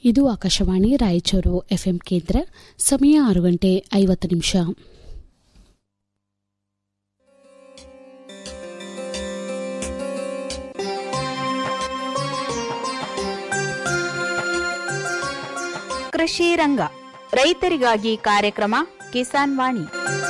ಇದು ಆಕಾಶವಾಣಿ ರಾಯಚೂರು ಎಫ್ಎಂ ಕೇಂದ್ರ ಸಮಯ ಆರು ಗಂಟೆ ಐವತ್ತು ನಿಮಿಷ ಕೃಷಿ ರಂಗ ರೈತರಿಗಾಗಿ ಕಾರ್ಯಕ್ರಮ ಕಿಸಾನ್ ವಾಣಿ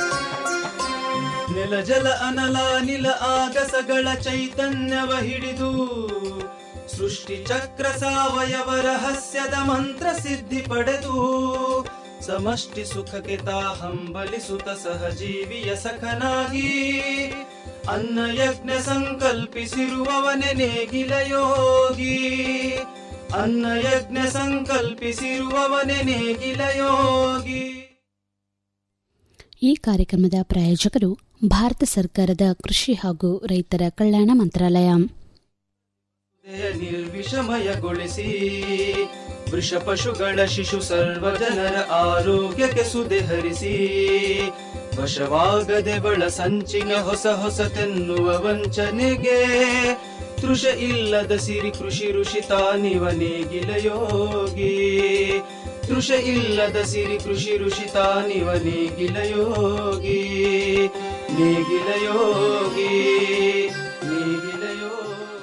ನೆಲ ಜಲ ಅನಲ ನಿಲ ಆಗಸಗಳ ಚೈತನ್ಯವ ಹಿಡಿದು ಸೃಷ್ಟಿ ಚಕ್ರ ಸಾವಯವ ರಹಸ್ಯದ ಮಂತ್ರ ಸಿದ್ಧಿ ಪಡೆದು ಸಮಷ್ಟಿ ಸುಖಕ್ಕೆ ತಾ ಹಂಬಲಿಸುತ್ತ ಸಹಜೀವಿಯ ಸಖನಾಗಿ ಅನ್ನ ಯಜ್ಞ ಸಂಕಲ್ಪಿಸಿರುವವನೆ ನೇಗಿಲ ಯೋಗಿ ಅನ್ನ ಯಜ್ಞ ಸಂಕಲ್ಪಿಸಿರುವವನೆ ನೇಗಿಲ ಯೋಗಿ ಈ ಕಾರ್ಯಕ್ರಮದ ಪ್ರಾಯೋಜಕರು ಭಾರತ ಸರ್ಕಾರದ ಕೃಷಿ ಹಾಗೂ ರೈತರ ಕಲ್ಯಾಣ ಮಂತ್ರಾಲಯ ದೇಹ ನಿರ್ವಿಷಮಯಗೊಳಿಸಿ ವೃಷ ಪಶುಗಳ ಶಿಶು ಸರ್ವ ಜನರ ಆರೋಗ್ಯಕ್ಕೆ ಸುದೆ ಹರಿಸಿ ವಶವಾಗದೆ ಬಳ ಸಂಚಿನ ಹೊಸ ಹೊಸತೆನ್ನುವ ವಂಚನೆಗೆ ತೃಷ ಇಲ್ಲದ ಸಿರಿ ಕೃಷಿ ಋಷಿ ತಾನಿವ ನೇಗಿಲ ಯೋಗಿ ತೃಷ ಇಲ್ಲದ ಸಿರಿ ಕೃಷಿ ಋಷಿ ತಾನಿವ ನೇಗಿಲ ಯೋಗಿ ನೇಗಿಲ ಯೋಗಿ ನೇಗಿಲ ಯೋಗಿ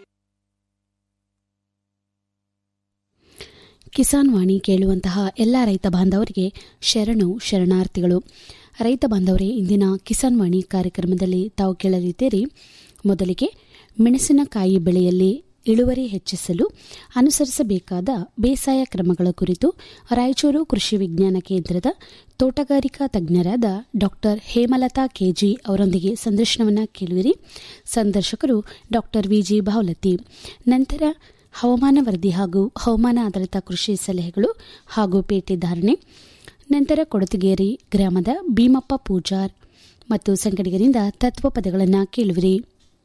ಕಿಸಾನ್ ವಾಣಿ ಕೇಳುವಂತಹ ಎಲ್ಲ ರೈತ ಬಾಂಧವರಿಗೆ ಶರಣು ಶರಣಾರ್ಥಿಗಳು ರೈತ ಬಾಂಧವರೇ ಇಂದಿನ ಕಿಸಾನ್ ವಾಣಿ ಕಾರ್ಯಕ್ರಮದಲ್ಲಿ ತಾವು ಕೇಳಲಿದ್ದೀರಿ ಮೊದಲಿಗೆ ಮೆಣಸಿನಕಾಯಿ ಬೆಳೆಯಲ್ಲಿ ಇಳುವರಿ ಹೆಚ್ಚಿಸಲು ಅನುಸರಿಸಬೇಕಾದ ಬೇಸಾಯ ಕ್ರಮಗಳ ಕುರಿತು ರಾಯಚೂರು ಕೃಷಿ ವಿಜ್ಞಾನ ಕೇಂದ್ರದ ತೋಟಗಾರಿಕಾ ತಜ್ಞರಾದ ಡಾಕ್ಟರ್ ಹೇಮಲತಾ ಕೆಜಿ ಅವರೊಂದಿಗೆ ಸಂದರ್ಶನವನ್ನು ಕೇಳುವಿರಿ ಸಂದರ್ಶಕರು ಡಾಕ್ಟರ್ ವಿಜಿ ಭಾವಲತಿ ನಂತರ ಹವಾಮಾನ ವರದಿ ಹಾಗೂ ಹವಾಮಾನ ಆಧಾರಿತ ಕೃಷಿ ಸಲಹೆಗಳು ಹಾಗೂ ಪೇಟೆ ಧಾರಣೆ ನಂತರ ಕೊಡತಗೇರಿ ಗ್ರಾಮದ ಭೀಮಪ್ಪ ಪೂಜಾರ್ ಮತ್ತು ಸಂಗಡಿಗರಿಂದ ತತ್ವ ಪದಗಳನ್ನು ಕೇಳುವಿರಿ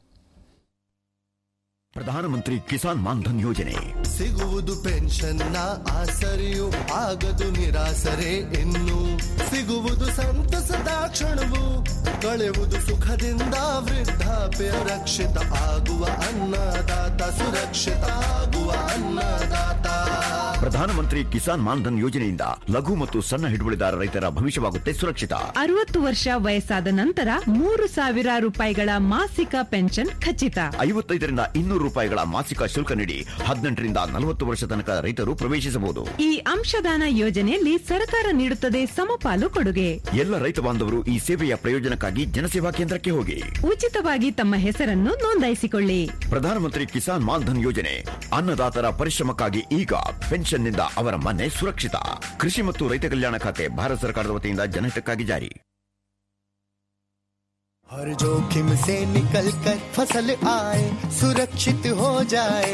ಪ್ರಧಾನಮಂತ್ರಿ ಕಿಸಾನ್ ಮಾನ್ಧನ್ ಯೋಜನೆ ಸಿಗುವುದು ಪೆನ್ಷನ್ನ ಆಸರೆಯು ಆಗದು ನಿರಾಸರೆ ಇನ್ನು ಸಿಗುವುದು ಸಂತಸದ ಕ್ಷಣವು ಕಳೆವುದು ಸುಖದಿಂದ ವೃದ್ಧಾಪ್ಯ ರಕ್ಷಿತ ಆಗುವ ಅನ್ನದಾತ ಸುರಕ್ಷಿತ ಆಗುವ ಅನ್ನದಾತ ಪ್ರಧಾನಮಂತ್ರಿ ಕಿಸಾನ್ ಮಾನ್ಧನ್ ಯೋಜನೆಯಿಂದ ಲಘು ಮತ್ತು ಸಣ್ಣ ಹಿಡುವಳಿದಾರ ರೈತರ ಭವಿಷ್ಯವಾಗುತ್ತೆ ಸುರಕ್ಷಿತ ಅರವತ್ತು ವರ್ಷ ವಯಸ್ಸಾದ ನಂತರ ಮೂರು ಸಾವಿರ ರೂಪಾಯಿಗಳ ಮಾಸಿಕ ಪೆನ್ಷನ್ ಖಚಿತ ಐವತ್ತೈದರಿಂದ ಇನ್ನೂರು ರೂಪಾಯಿಗಳ ಮಾಸಿಕ ಶುಲ್ಕ ನೀಡಿ ಹದಿನೆಂಟರಿಂದ ನಲವತ್ತು ವರ್ಷ ತನಕ ರೈತರು ಪ್ರವೇಶಿಸಬಹುದು ಈ ಅಂಶದಾನ ಯೋಜನೆಯಲ್ಲಿ ಸರ್ಕಾರ ನೀಡುತ್ತದೆ ಸಮಪಾಲು ಕೊಡುಗೆ ಎಲ್ಲ ರೈತ ಬಾಂಧವರು ಈ ಸೇವೆಯ ಪ್ರಯೋಜನಕ್ಕಾಗಿ ಜನಸೇವಾ ಕೇಂದ್ರಕ್ಕೆ ಹೋಗಿ ಉಚಿತವಾಗಿ ತಮ್ಮ ಹೆಸರನ್ನು ನೋಂದಾಯಿಸಿಕೊಳ್ಳಿ ಪ್ರಧಾನಮಂತ್ರಿ ಕಿಸಾನ್ ಮಾನ್ಧನ್ ಯೋಜನೆ ಅನ್ನದಾತರ ಪರಿಶ್ರಮಕ್ಕಾಗಿ ಈಗ ಪೆನ್ಷನ್ನಿಂದ ಅವರ ಮನೆ ಸುರಕ್ಷಿತ ಕೃಷಿ ಮತ್ತು ರೈತ ಕಲ್ಯಾಣ ಖಾತೆ ಭಾರತ ಸರ್ಕಾರದ ವತಿಯಿಂದ ಜನಹಿತಕ್ಕಾಗಿ ಜಾರಿ हर जोखिम से निकल कर फसल आए सुरक्षित हो जाए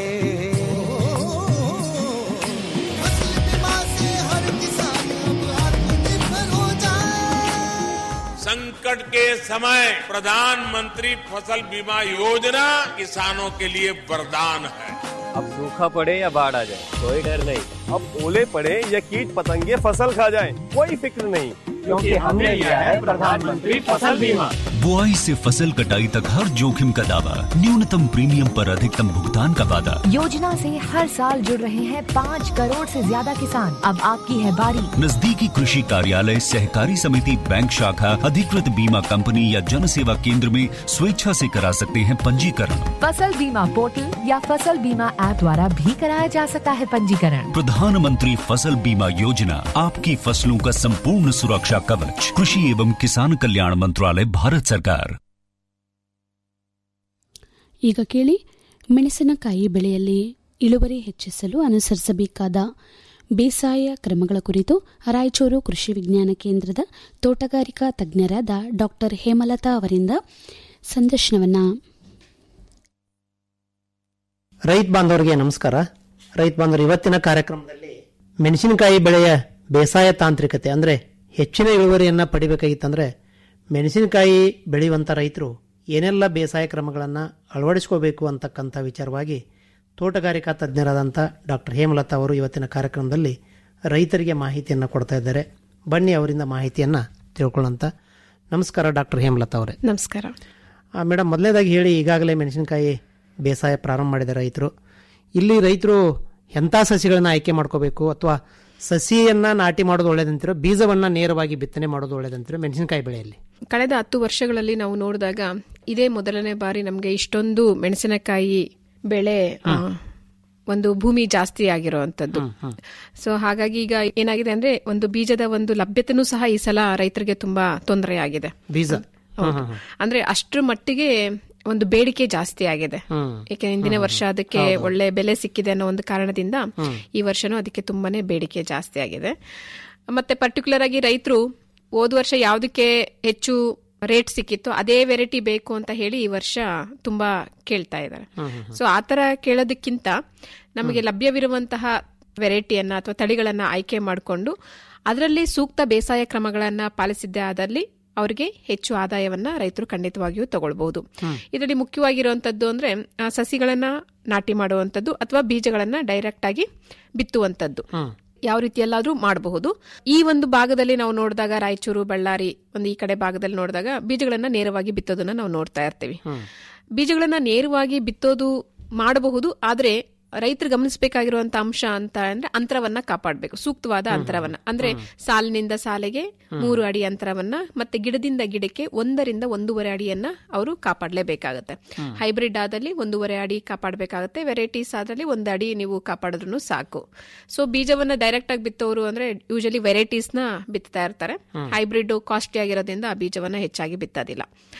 फसल बीमा से हर किसान अब आत्मनिर्भर हो जाए संकट के समय प्रधानमंत्री फसल बीमा योजना किसानों के लिए वरदान है अब सूखा पड़े या बाढ़ आ जाए कोई डर नहीं अब ओले पड़े या कीट पतंगे फसल खा जाए कोई फिक्र नहीं क्योंकि हमने लिया है प्रधानमंत्री फसल बीमा बुआई से फसल कटाई तक हर जोखिम का दावा न्यूनतम प्रीमियम पर अधिकतम भुगतान का वादा योजना से हर साल जुड़ रहे हैं पाँच करोड़ से ज्यादा किसान अब आपकी है बारी नजदीकी कृषि कार्यालय सहकारी समिति बैंक शाखा अधिकृत बीमा कंपनी या जन सेवा केंद्र में स्वेच्छा से करा सकते हैं पंजीकरण फसल बीमा पोर्टल या फसल बीमा ऐप द्वारा भी कराया जा सकता है पंजीकरण प्रधानमंत्री फसल बीमा योजना आपकी फसलों का संपूर्ण सुरक्षा कवच कृषि एवं किसान कल्याण मंत्रालय भारत सरकार ಈಗ ಕೇಳಿ ಮೆಣಸಿನಕಾಯಿ ಬೆಳೆಯಲ್ಲಿ ಇಳುವರಿ ಹೆಚ್ಚಿಸಲು ಅನುಸರಿಸಬೇಕಾದ ಬೇಸಾಯ ಕ್ರಮಗಳ ಕುರಿತು ರಾಯಚೂರು ಕೃಷಿ ವಿಜ್ಞಾನ ಕೇಂದ್ರದ ತೋಟಗಾರಿಕಾ ತಜ್ಞರಾದ ಡಾಕ್ಟರ್ ಹೇಮಲತಾ ಅವರಿಂದ ಸಂದರ್ಶನವನ್ನ ರೈತ ಬಾಂಧವರಿಗೆ ನಮಸ್ಕಾರ ರೈತ ಬಾಂಧವರು ಇವತ್ತಿನ ಕಾರ್ಯಕ್ರಮದಲ್ಲಿ ಮೆಣಸಿನಕಾಯಿ ಬೆಳೆಯ ಬೇಸಾಯ ತಾಂತ್ರಿಕತೆ ಅಂದರೆ ಹೆಚ್ಚಿನ ಇಳುವರಿಯನ್ನು ಪಡಿಬೇಕಾಗಿತ್ತಂದ್ರೆ ಮೆಣಸಿನಕಾಯಿ ಬೆಳೆಯುವಂಥ ರೈತರು ಏನೆಲ್ಲ ಬೇಸಾಯ ಕ್ರಮಗಳನ್ನು ಅಳವಡಿಸ್ಕೋಬೇಕು ಅಂತಕ್ಕಂಥ ವಿಚಾರವಾಗಿ ತೋಟಗಾರಿಕಾ ತಜ್ಞರಾದಂಥ ಡಾಕ್ಟರ್ ಹೇಮಲತಾ ಅವರು ಇವತ್ತಿನ ಕಾರ್ಯಕ್ರಮದಲ್ಲಿ ರೈತರಿಗೆ ಮಾಹಿತಿಯನ್ನು ಕೊಡ್ತಾ ಇದ್ದಾರೆ ಬನ್ನಿ ಅವರಿಂದ ಮಾಹಿತಿಯನ್ನು ತಿಳ್ಕೊಳ್ಳೋಂಥ ನಮಸ್ಕಾರ ಡಾಕ್ಟರ್ ಹೇಮಲತಾ ಅವರೇ ನಮಸ್ಕಾರ ಮೇಡಮ್ ಮೊದಲನೇದಾಗಿ ಹೇಳಿ ಈಗಾಗಲೇ ಮೆಣಸಿನಕಾಯಿ ಬೇಸಾಯ ಪ್ರಾರಂಭ ಮಾಡಿದ ರೈತರು ಇಲ್ಲಿ ರೈತರು ಎಂಥ ಸಸಿಗಳನ್ನ ಆಯ್ಕೆ ಮಾಡ್ಕೋಬೇಕು ಅಥವಾ ಸಸಿಯನ್ನ ನಾಟಿ ಮಾಡೋದು ಒಳ್ಳೇದಂತೀರೋ ಬೀಜವನ್ನ ನೇರವಾಗಿ ಬಿತ್ತನೆ ಮಾಡೋದು ಒಳ್ಳೇದಂತೀರೋ ಮೆಣಸಿನಕಾಯಿ ಬೆಳೆಯಲ್ಲಿ ಕಳೆದ ಹತ್ತು ವರ್ಷಗಳಲ್ಲಿ ನಾವು ನೋಡಿದಾಗ ಇದೇ ಮೊದಲನೇ ಬಾರಿ ನಮಗೆ ಇಷ್ಟೊಂದು ಮೆಣಸಿನಕಾಯಿ ಬೆಳೆ ಆ, ಒಂದು ಭೂಮಿ ಜಾಸ್ತಿ ಆಗಿರುವಂತದ್ದು ಸೊ ಹಾಗಾಗಿ ಈಗ ಏನಾಗಿದೆ ಅಂದ್ರೆ ಒಂದು ಬೀಜದ ಒಂದು ಲಭ್ಯತೆನೂ ಸಹ ಈ ಸಲ ರೈತರಿಗೆ ತುಂಬಾ ತೊಂದರೆ ಆಗಿದೆ ಬೀಜ ಹೌದು. ಅಂದ್ರೆ ಅಷ್ಟ್ರ ಮಟ್ಟಿಗೆ ಒಂದು ಬೇಡಿಕೆ ಜಾಸ್ತಿ ಆಗಿದೆ ಹ್ಮ್. ಏಕೆ ಹಿಂದಿನ ವರ್ಷ ಅದಕ್ಕೆ ಒಳ್ಳೆ ಬೆಲೆ ಸಿಕ್ಕಿದೆ ಅನ್ನೋ ಒಂದು ಕಾರಣದಿಂದ ಈ ವರ್ಷನೂ ಅದಕ್ಕೆ ತುಂಬಾನೇ ಬೇಡಿಕೆ ಜಾಸ್ತಿ ಆಗಿದೆ ಮತ್ತೆ ಪರ್ಟಿಕ್ಯುಲರ್ ಆಗಿ ರೈತರು ಹೋದ ವರ್ಷ ಯಾವ್ದಕ್ಕೆ ಹೆಚ್ಚು ರೇಟ್ ಸಿಕ್ಕಿತ್ತು ಅದೇ ವೆರೈಟಿ ಬೇಕು ಅಂತ ಹೇಳಿ ಈ ವರ್ಷ ತುಂಬಾ ಕೇಳ್ತಾ ಇದ್ದಾರೆ ಸೊ ಆತರ ಕೇಳೋದಕ್ಕಿಂತ ನಮಗೆ ಲಭ್ಯವಿರುವಂತಹ ವೆರೈಟಿಯನ್ನ ಅಥವಾ ತಳಿಗಳನ್ನ ಆಯ್ಕೆ ಮಾಡಿಕೊಂಡು ಅದರಲ್ಲಿ ಸೂಕ್ತ ಬೇಸಾಯ ಕ್ರಮಗಳನ್ನ ಪಾಲಿಸಿದ್ದೇ ಆದಲ್ಲಿ ಅವರಿಗೆ ಹೆಚ್ಚು ಆದಾಯವನ್ನ ರೈತರು ಖಂಡಿತವಾಗಿಯೂ ತಗೊಳ್ಬಹುದು ಇದರಲ್ಲಿ ಮುಖ್ಯವಾಗಿರುವಂತದ್ದು ಅಂದ್ರೆ ಆ, ಸಸಿಗಳನ್ನ ನಾಟಿ ಮಾಡುವಂತದ್ದು ಅಥವಾ ಬೀಜಗಳನ್ನ ಡೈರೆಕ್ಟ್ ಆಗಿ ಬಿತ್ತುವಂತದ್ದು ಯಾವ ರೀತಿಯಲ್ಲಾದ್ರೂ ಮಾಡಬಹುದು ಈ ಒಂದು ಭಾಗದಲ್ಲಿ ನಾವು ನೋಡಿದಾಗ ರಾಯಚೂರು ಬಳ್ಳಾರಿ ಒಂದು ಈ ಕಡೆ ಭಾಗದಲ್ಲಿ ನೋಡಿದಾಗ ಬೀಜಗಳನ್ನ ನೇರವಾಗಿ ಬಿತ್ತೋದನ್ನ ನಾವು ನೋಡ್ತಾ ಇರ್ತೀವಿ ಬೀಜಗಳನ್ನ ನೇರವಾಗಿ ಬಿತ್ತೋದು ಮಾಡಬಹುದು ಆದ್ರೆ ರೈತರು ಗಮನಿಸಬೇಕಾಗಿರುವಂತ ಅಂಶ ಅಂತ ಅಂದ್ರೆ ಅಂತರವನ್ನ ಕಾಪಾಡಬೇಕು ಸೂಕ್ತವಾದ ಅಂತರವನ್ನ ಅಂದ್ರೆ ಸಾಲಿನಿಂದ ಸಾಲಿಗೆ ಮೂರು ಅಡಿ ಅಂತರವನ್ನ ಮತ್ತೆ ಗಿಡದಿಂದ ಗಿಡಕ್ಕೆ ಒಂದರಿಂದ ಒಂದೂವರೆ ಅಡಿಯನ್ನ ಅವರು ಕಾಪಾಡಲೇಬೇಕಾಗತ್ತೆ ಹೈಬ್ರಿಡ್ ಆದಲ್ಲಿ ಒಂದೂವರೆ ಅಡಿ ಕಾಪಾಡಬೇಕಾಗತ್ತೆ ವೆರೈಟೀಸ್ ಆದಲ್ಲಿ ಒಂದು ಅಡಿ ನೀವು ಕಾಪಾಡಿದ್ರು ಸಾಕು ಸೊ ಬೀಜವನ್ನ ಡೈರೆಕ್ಟ್ ಆಗಿ ಬಿತ್ತೋರು ಅಂದ್ರೆ ಯೂಶಲಿ ವೆರೈಟೀಸ್ ನ ಬಿತ್ತಾ ಇರ್ತಾರೆ ಹೈಬ್ರಿಡ್ ಕಾಸ್ಟ್ಲಿ ಆಗಿರೋದ್ರಿಂದ ಆ ಬೀಜವನ್ನ ಹೆಚ್ಚಾಗಿ ಬಿತ್ತೋದಿಲ್ಲ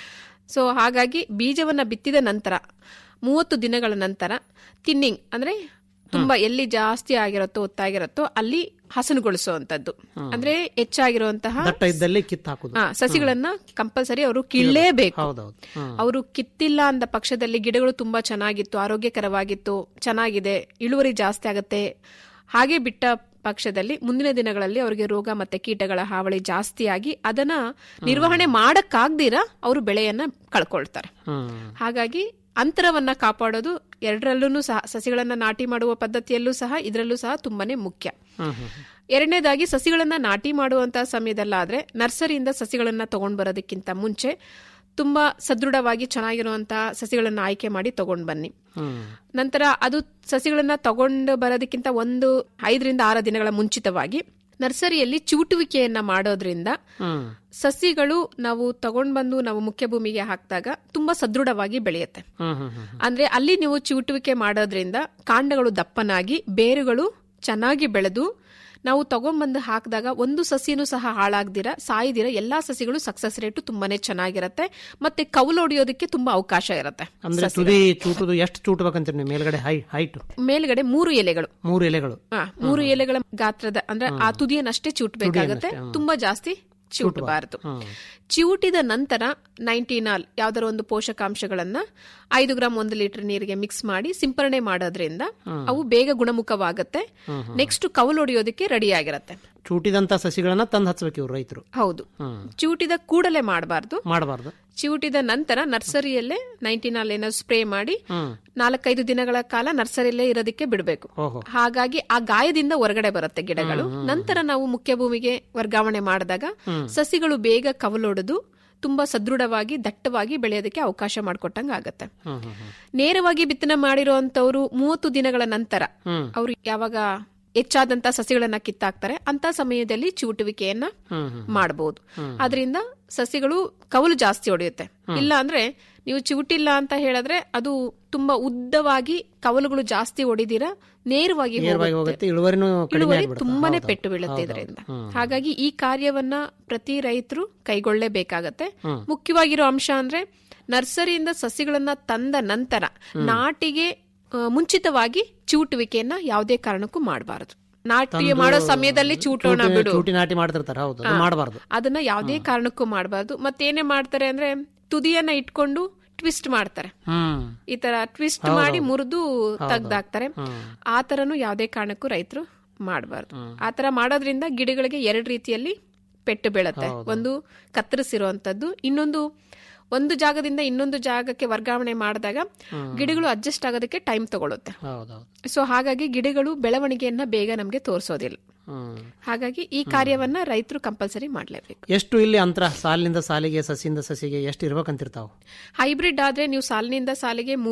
ಸೊ ಹಾಗಾಗಿ ಬೀಜವನ್ನ ಬಿತ್ತಿದ ನಂತರ ಮೂವತ್ತು ದಿನಗಳ ನಂತರ ತಿನ್ನಿಂಗ್ ಅಂದ್ರೆ ತುಂಬಾ ಎಲ್ಲಿ ಜಾಸ್ತಿ ಆಗಿರುತ್ತೋ ಒತ್ತಾಗಿರುತ್ತೋ ಅಲ್ಲಿ ಹಸನುಗೊಳಿಸುವಂತದ್ದು ಅಂದ್ರೆ ಹೆಚ್ಚಾಗಿರುವಂತಹ ದಟ್ಟ ಇದ್ದಲ್ಲಿ ಕಿತ್ತು ಹಾಕುದು ಆ, ಸಸಿಗಳನ್ನ ಕಂಪಲ್ಸರಿ ಅವರು ಕೀಳಲೇಬೇಕು ಹೌದೌದು ಹ್ಮ್. ಅವರು ಕಿತ್ತಿಲ್ಲ ಅಂದ ಪಕ್ಷದಲ್ಲಿ ಗಿಡಗಳು ತುಂಬಾ ಚೆನ್ನಾಗಿತ್ತು ಆರೋಗ್ಯಕರವಾಗಿತ್ತು ಚೆನ್ನಾಗಿದೆ ಇಳುವರಿ ಜಾಸ್ತಿ ಆಗತ್ತೆ ಹಾಗೆ ಬಿಟ್ಟ ಪಕ್ಷದಲ್ಲಿ ಮುಂದಿನ ದಿನಗಳಲ್ಲಿ ಅವರಿಗೆ ರೋಗ ಮತ್ತೆ ಕೀಟಗಳ ಹಾವಳಿ ಜಾಸ್ತಿಯಾಗಿ ಅದನ್ನ ನಿರ್ವಹಣೆ ಮಾಡಕ್ಕಾಗ್ದಿರ ಅವರು ಬೆಳೆಯನ್ನ ಕಳ್ಕೊಳ್ತಾರೆ ಹ್ಮ್. ಹಾಗಾಗಿ ಅಂತರವನ್ನ ಕಾಪಾಡೋದು ಎರಡರಲ್ಲೂ ಸಹ ಸಸಿಗಳನ್ನ ನಾಟಿ ಮಾಡುವ ಪದ್ಧತಿಯಲ್ಲೂ ಸಹ ಇದರಲ್ಲೂ ಸಹ ತುಂಬಾನೇ ಮುಖ್ಯ ಹ್ಮ್, ಹ್ಮ್. ಎರಡನೇದಾಗಿ ಸಸಿಗಳನ್ನ ನಾಟಿ ಮಾಡುವಂತಹ ಸಮಯದಲ್ಲಾದ್ರೆ ನರ್ಸರಿಯಿಂದ ಸಸಿಗಳನ್ನ ತಗೊಂಡ್ ಬರೋದಕ್ಕಿಂತ ಮುಂಚೆ ತುಂಬಾ ಸದೃಢವಾಗಿ ಚೆನ್ನಾಗಿರುವಂತಹ ಸಸಿಗಳನ್ನ ಆಯ್ಕೆ ಮಾಡಿ ತಗೊಂಡ್ ಬನ್ನಿ ಹ್ಮ್. ನಂತರ ಅದು ಸಸಿಗಳನ್ನ ತಗೊಂಡು ಬರೋದಕ್ಕಿಂತ ಒಂದು ಐದರಿಂದ ಆರು ದಿನಗಳ ಮುಂಚಿತವಾಗಿ ನರ್ಸರಿಯಲ್ಲಿ ಚೂಟುವಿಕೆಯನ್ನ ಮಾಡೋದ್ರಿಂದ ಹ್ಮ್. ಸಸಿಗಳು ನಾವು ತಗೊಂಡ್ ಬಂದು ನಾವು ಮುಖ್ಯ ಭೂಮಿಗೆ ಹಾಕಿದಾಗ ತುಂಬಾ ಸದೃಢವಾಗಿ ಬೆಳೆಯುತ್ತೆ ಹ್ಮ್, ಹ್ಮ್, ಹ್ಮ್. ಅಂದ್ರೆ ಅಲ್ಲಿ ನೀವು ಚೂಟುವಿಕೆ ಮಾಡೋದ್ರಿಂದ ಕಾಂಡಗಳು ದಪ್ಪನಾಗಿ ಬೇರುಗಳು ಚೆನ್ನಾಗಿ ಬೆಳೆದು ನಾವು ತಗೊಂಡ್ಬಂದು ಹಾಕಿದಾಗ ಒಂದು ಸಸಿನೂ ಸಹ ಹಾಳಾಗ್ದಿರ ಸಾಯ್ದಿರ ಎಲ್ಲಾ ಸಸಿಗಳು ಸಕ್ಸಸ್ ರೇಟು ತುಂಬಾನೇ ಚೆನ್ನಾಗಿರತ್ತೆ ಮತ್ತೆ ಕೌಲು ಹೊಡಿಯೋದಕ್ಕೆ ತುಂಬಾ ಅವಕಾಶ ಇರುತ್ತೆ ಅಂದ್ರೆ ತುದಿ ಚೂಟುದು ಎಷ್ಟು ಚೂಟ್ಬೇಕಂತೀರಿ ನೀವು ಮೇಲ್ಗಡೆ ಹೈ ಹೈಟ್ ಮೇಲ್ಗಡೆ ಮೂರು ಎಲೆಗಳು ಮೂರು ಎಲೆಗಳು ಆ, ಮೂರು ಎಲೆಗಳ ಗಾತ್ರದ ಅಂದ್ರೆ ಆ ತುದಿಯನ್ನಷ್ಟೇ ಚೂಟ್ಬೇಕಾಗತ್ತೆ ತುಂಬಾ ಜಾಸ್ತಿ ಚಿವುಟಬಾರದು ಚಿವುಟಿದ ನಂತರ ನೈಂಟಿನಾಲ್ ಯಾವ್ದಾರ ಒಂದು ಪೋಷಕಾಂಶಗಳನ್ನ ಐದು ಗ್ರಾಮ್ ಒಂದು ಲೀಟರ್ ನೀರಿಗೆ ಮಿಕ್ಸ್ ಮಾಡಿ ಸಿಂಪರಣೆ ಮಾಡೋದ್ರಿಂದ ಅವು ಬೇಗ ಗುಣಮುಖವಾಗತ್ತೆ ನೆಕ್ಸ್ಟ್ ಕವಲು ಹೊಡೆಯೋದಕ್ಕೆ ರೆಡಿ ಆಗಿರತ್ತೆ ಚೂಟಿದಂತ ಸಸಿಗಳನ್ನ ತಂದು ಹಚ್ಬೇಕು ಇವ್ರು ರೈತರು ಹೌದು ಹ್ಮ್. ಚಿವುಟಿದ ಕೂಡಲೇ ಮಾಡಬಾರ್ದು ಮಾಡಬಾರ್ದು ಚಿವುಟಿದ ನಂತರ ನರ್ಸರಿಯಲ್ಲೇ ನೈಂಟಿನಾಲ್ ಏನೋ ಸ್ಪ್ರೇ ಮಾಡಿ ಹ್ಮ್. ನಾಲ್ಕೈದು ದಿನಗಳ ಕಾಲ ನರ್ಸರಿಯಲ್ಲೇ ಇರೋದಕ್ಕೆ ಬಿಡಬೇಕು ಓಹೋ ಹಾಗಾಗಿ ಆ ಗಾಯದಿಂದ ಹೊರಗಡೆ ಬರುತ್ತೆ ಗಿಡಗಳು ನಂತರ ನಾವು ಮುಖ್ಯ ಭೂಮಿಗೆ ವರ್ಗಾವಣೆ ಮಾಡಿದಾಗ ಸಸಿಗಳು ಬೇಗ ಕವಲೊಡೆದು ತುಂಬಾ ಸದೃಢವಾಗಿ ದಟ್ಟವಾಗಿ ಬೆಳೆಯೋದಕ್ಕೆ ಅವಕಾಶ ಮಾಡಿಕೊಟ್ಟಂಗ ಆಗತ್ತೆ ಹ್ಮ್, ಹ್ಮ್, ಹ್ಮ್. ನೇರವಾಗಿ ಬಿತ್ತನೆ ಮಾಡಿರುವಂತವ್ರು ಮೂವತ್ತು ದಿನಗಳ ನಂತರ ಹ್ಮ್. ಅವರು ಯಾವಾಗ ಹೆಚ್ಚಾದಂತ ಸಸಿಗಳನ್ನ ಕಿತ್ತಾಕ್ತಾರೆ ಅಂತ ಸಮಯದಲ್ಲಿ ಚೂಟುವಿಕೆಯನ್ನ ಹ್ಮ್, ಹ್ಮ್. ಮಾಡಬಹುದು ಅದರಿಂದ ಸಸಿಗಳು ಕವಲು ಜಾಸ್ತಿ ಹೊಡೆಯುತ್ತೆ ಇಲ್ಲ ಅಂದ್ರೆ ನೀವು ಚಿವುಟಿಲ್ಲ ಅಂತ ಹೇಳಿದ್ರೆ ಅದು ತುಂಬಾ ಉದ್ದವಾಗಿ ಕವಲುಗಳು ಜಾಸ್ತಿ ಹೊಡಿದಿರ ನೇರವಾಗಿ ನೇರವಾಗಿ ಹೋಗುತ್ತೆ. ಹೋಗುತ್ತೆ ಇಳುವರಿನೂ ಕಡಿಮೆ ಇಳುವರಿ ಆಗ್ಬಿಡುತ್ತೆ. ತುಂಬಾನೇ ಹೌದೌದು. ಪೆಟ್ಟು ಬೀಳುತ್ತೆ ಹೌದೌದು. ಇದರಿಂದ ಹ್ಮ್. ಹಾಗಾಗಿ ಈ ಕಾರ್ಯವನ್ನ ಪ್ರತಿ ರೈತರು ಕೈಗೊಳ್ಳಲೇಬೇಕಾಗತ್ತೆ ಹ್ಮ್. ಮುಖ್ಯವಾಗಿರೋ ಅಂಶ ಅಂದ್ರೆ ನರ್ಸರಿಯಿಂದ ಸಸಿಗಳನ್ನ ತಂದ ನಂತರ ನಾಟಿಗೆ ಆ, ಮುಂಚಿತವಾಗಿ ಚೂಟುವಿಕೆಯನ್ನ ಯಾವುದೇ ಕಾರಣಕ್ಕೂ ಮಾಡಬಾರದು ನಾಟಿ ತಂದು ಮಾಡೋ ಸಮಯದಲ್ಲಿ ಚೂಟೋಣ ಚೂಟಿ- ಬಿಡು ಚೂಟಿ ನಾಟಿ ಮಾಡ್ತಿರ್ತಾರೆ ಹೌದು ಅದು ಮಾಡಬಾರ್ದು ಅದನ್ನ ಯಾವುದೇ ಕಾರಣಕ್ಕೂ ಮಾಡಬಾರ್ದು ಮತ್ತೇನೇ ಮಾಡ್ತಾರೆ ಅಂದ್ರೆ ತುದಿಯನ್ನ ಇಟ್ಕೊಂಡು ಟ್ವಿಸ್ಟ್ ಮಾಡ್ತಾರೆ ಹ್ಮ್ ಈ ತರ ಟ್ವಿಸ್ಟ್ ಮಾಡಿ ಮುರಿದು ತೆಗ್ದಾಕ್ತಾರೆ ಆ ತರನು ಯಾವುದೇ ಕಾರಣಕ್ಕೂ ರೈತರು ಮಾಡಬಾರ್ದು ಆ ತರ ಮಾಡೋದ್ರಿಂದ ಗಿಡಗಳಿಗೆ ಎರಡು ರೀತಿಯಲ್ಲಿ ಪೆಟ್ಟು ಬೀಳುತ್ತೆ ಒಂದು ಕತ್ತರಿಸಿರುವಂತದ್ದು ಇನ್ನೊಂದು ಒಂದು ಜಾಗದಿಂದ ಇನ್ನೊಂದು ಜಾಗಕ್ಕೆ ವರ್ಗಾವಣೆ ಮಾಡಿದಾಗ ಗಿಡಗಳು ಅಡ್ಜಸ್ಟ್ ಆಗೋದಕ್ಕೆ ಟೈಮ್ ತಗೊಳುತ್ತೆ ಹೌದೌದು ಸೊ ಹಾಗಾಗಿ ಗಿಡಗಳು ಬೆಳವಣಿಗೆಯನ್ನ ಬೇಗ ನಮಗೆ ತೋರಿಸೋದಿಲ್ಲ ಹ್ಮ್ ಹಾಗಾಗಿ ಈ ಕಾರ್ಯವನ್ನ ರೈತರು ಕಂಪಲ್ಸರಿ ಮಾಡಲೇಬೇಕು ಎಷ್ಟು ಇಲ್ಲಿ ಅಂತರ ಸಾಲಿನಿಂದ ಸಾಲಿಗೆ ಸಸಿಯಿಂದ ಸಸಿಗೆ ಎಷ್ಟು ಇರ್ಬೇಕಂತಿರ್ತಾವ ಹೈಬ್ರಿಡ್ ಆದ್ರೆ ನೀವು ಸಾಲಿನಿಂದ ಸಾಲಿಗೆ ಮೂರು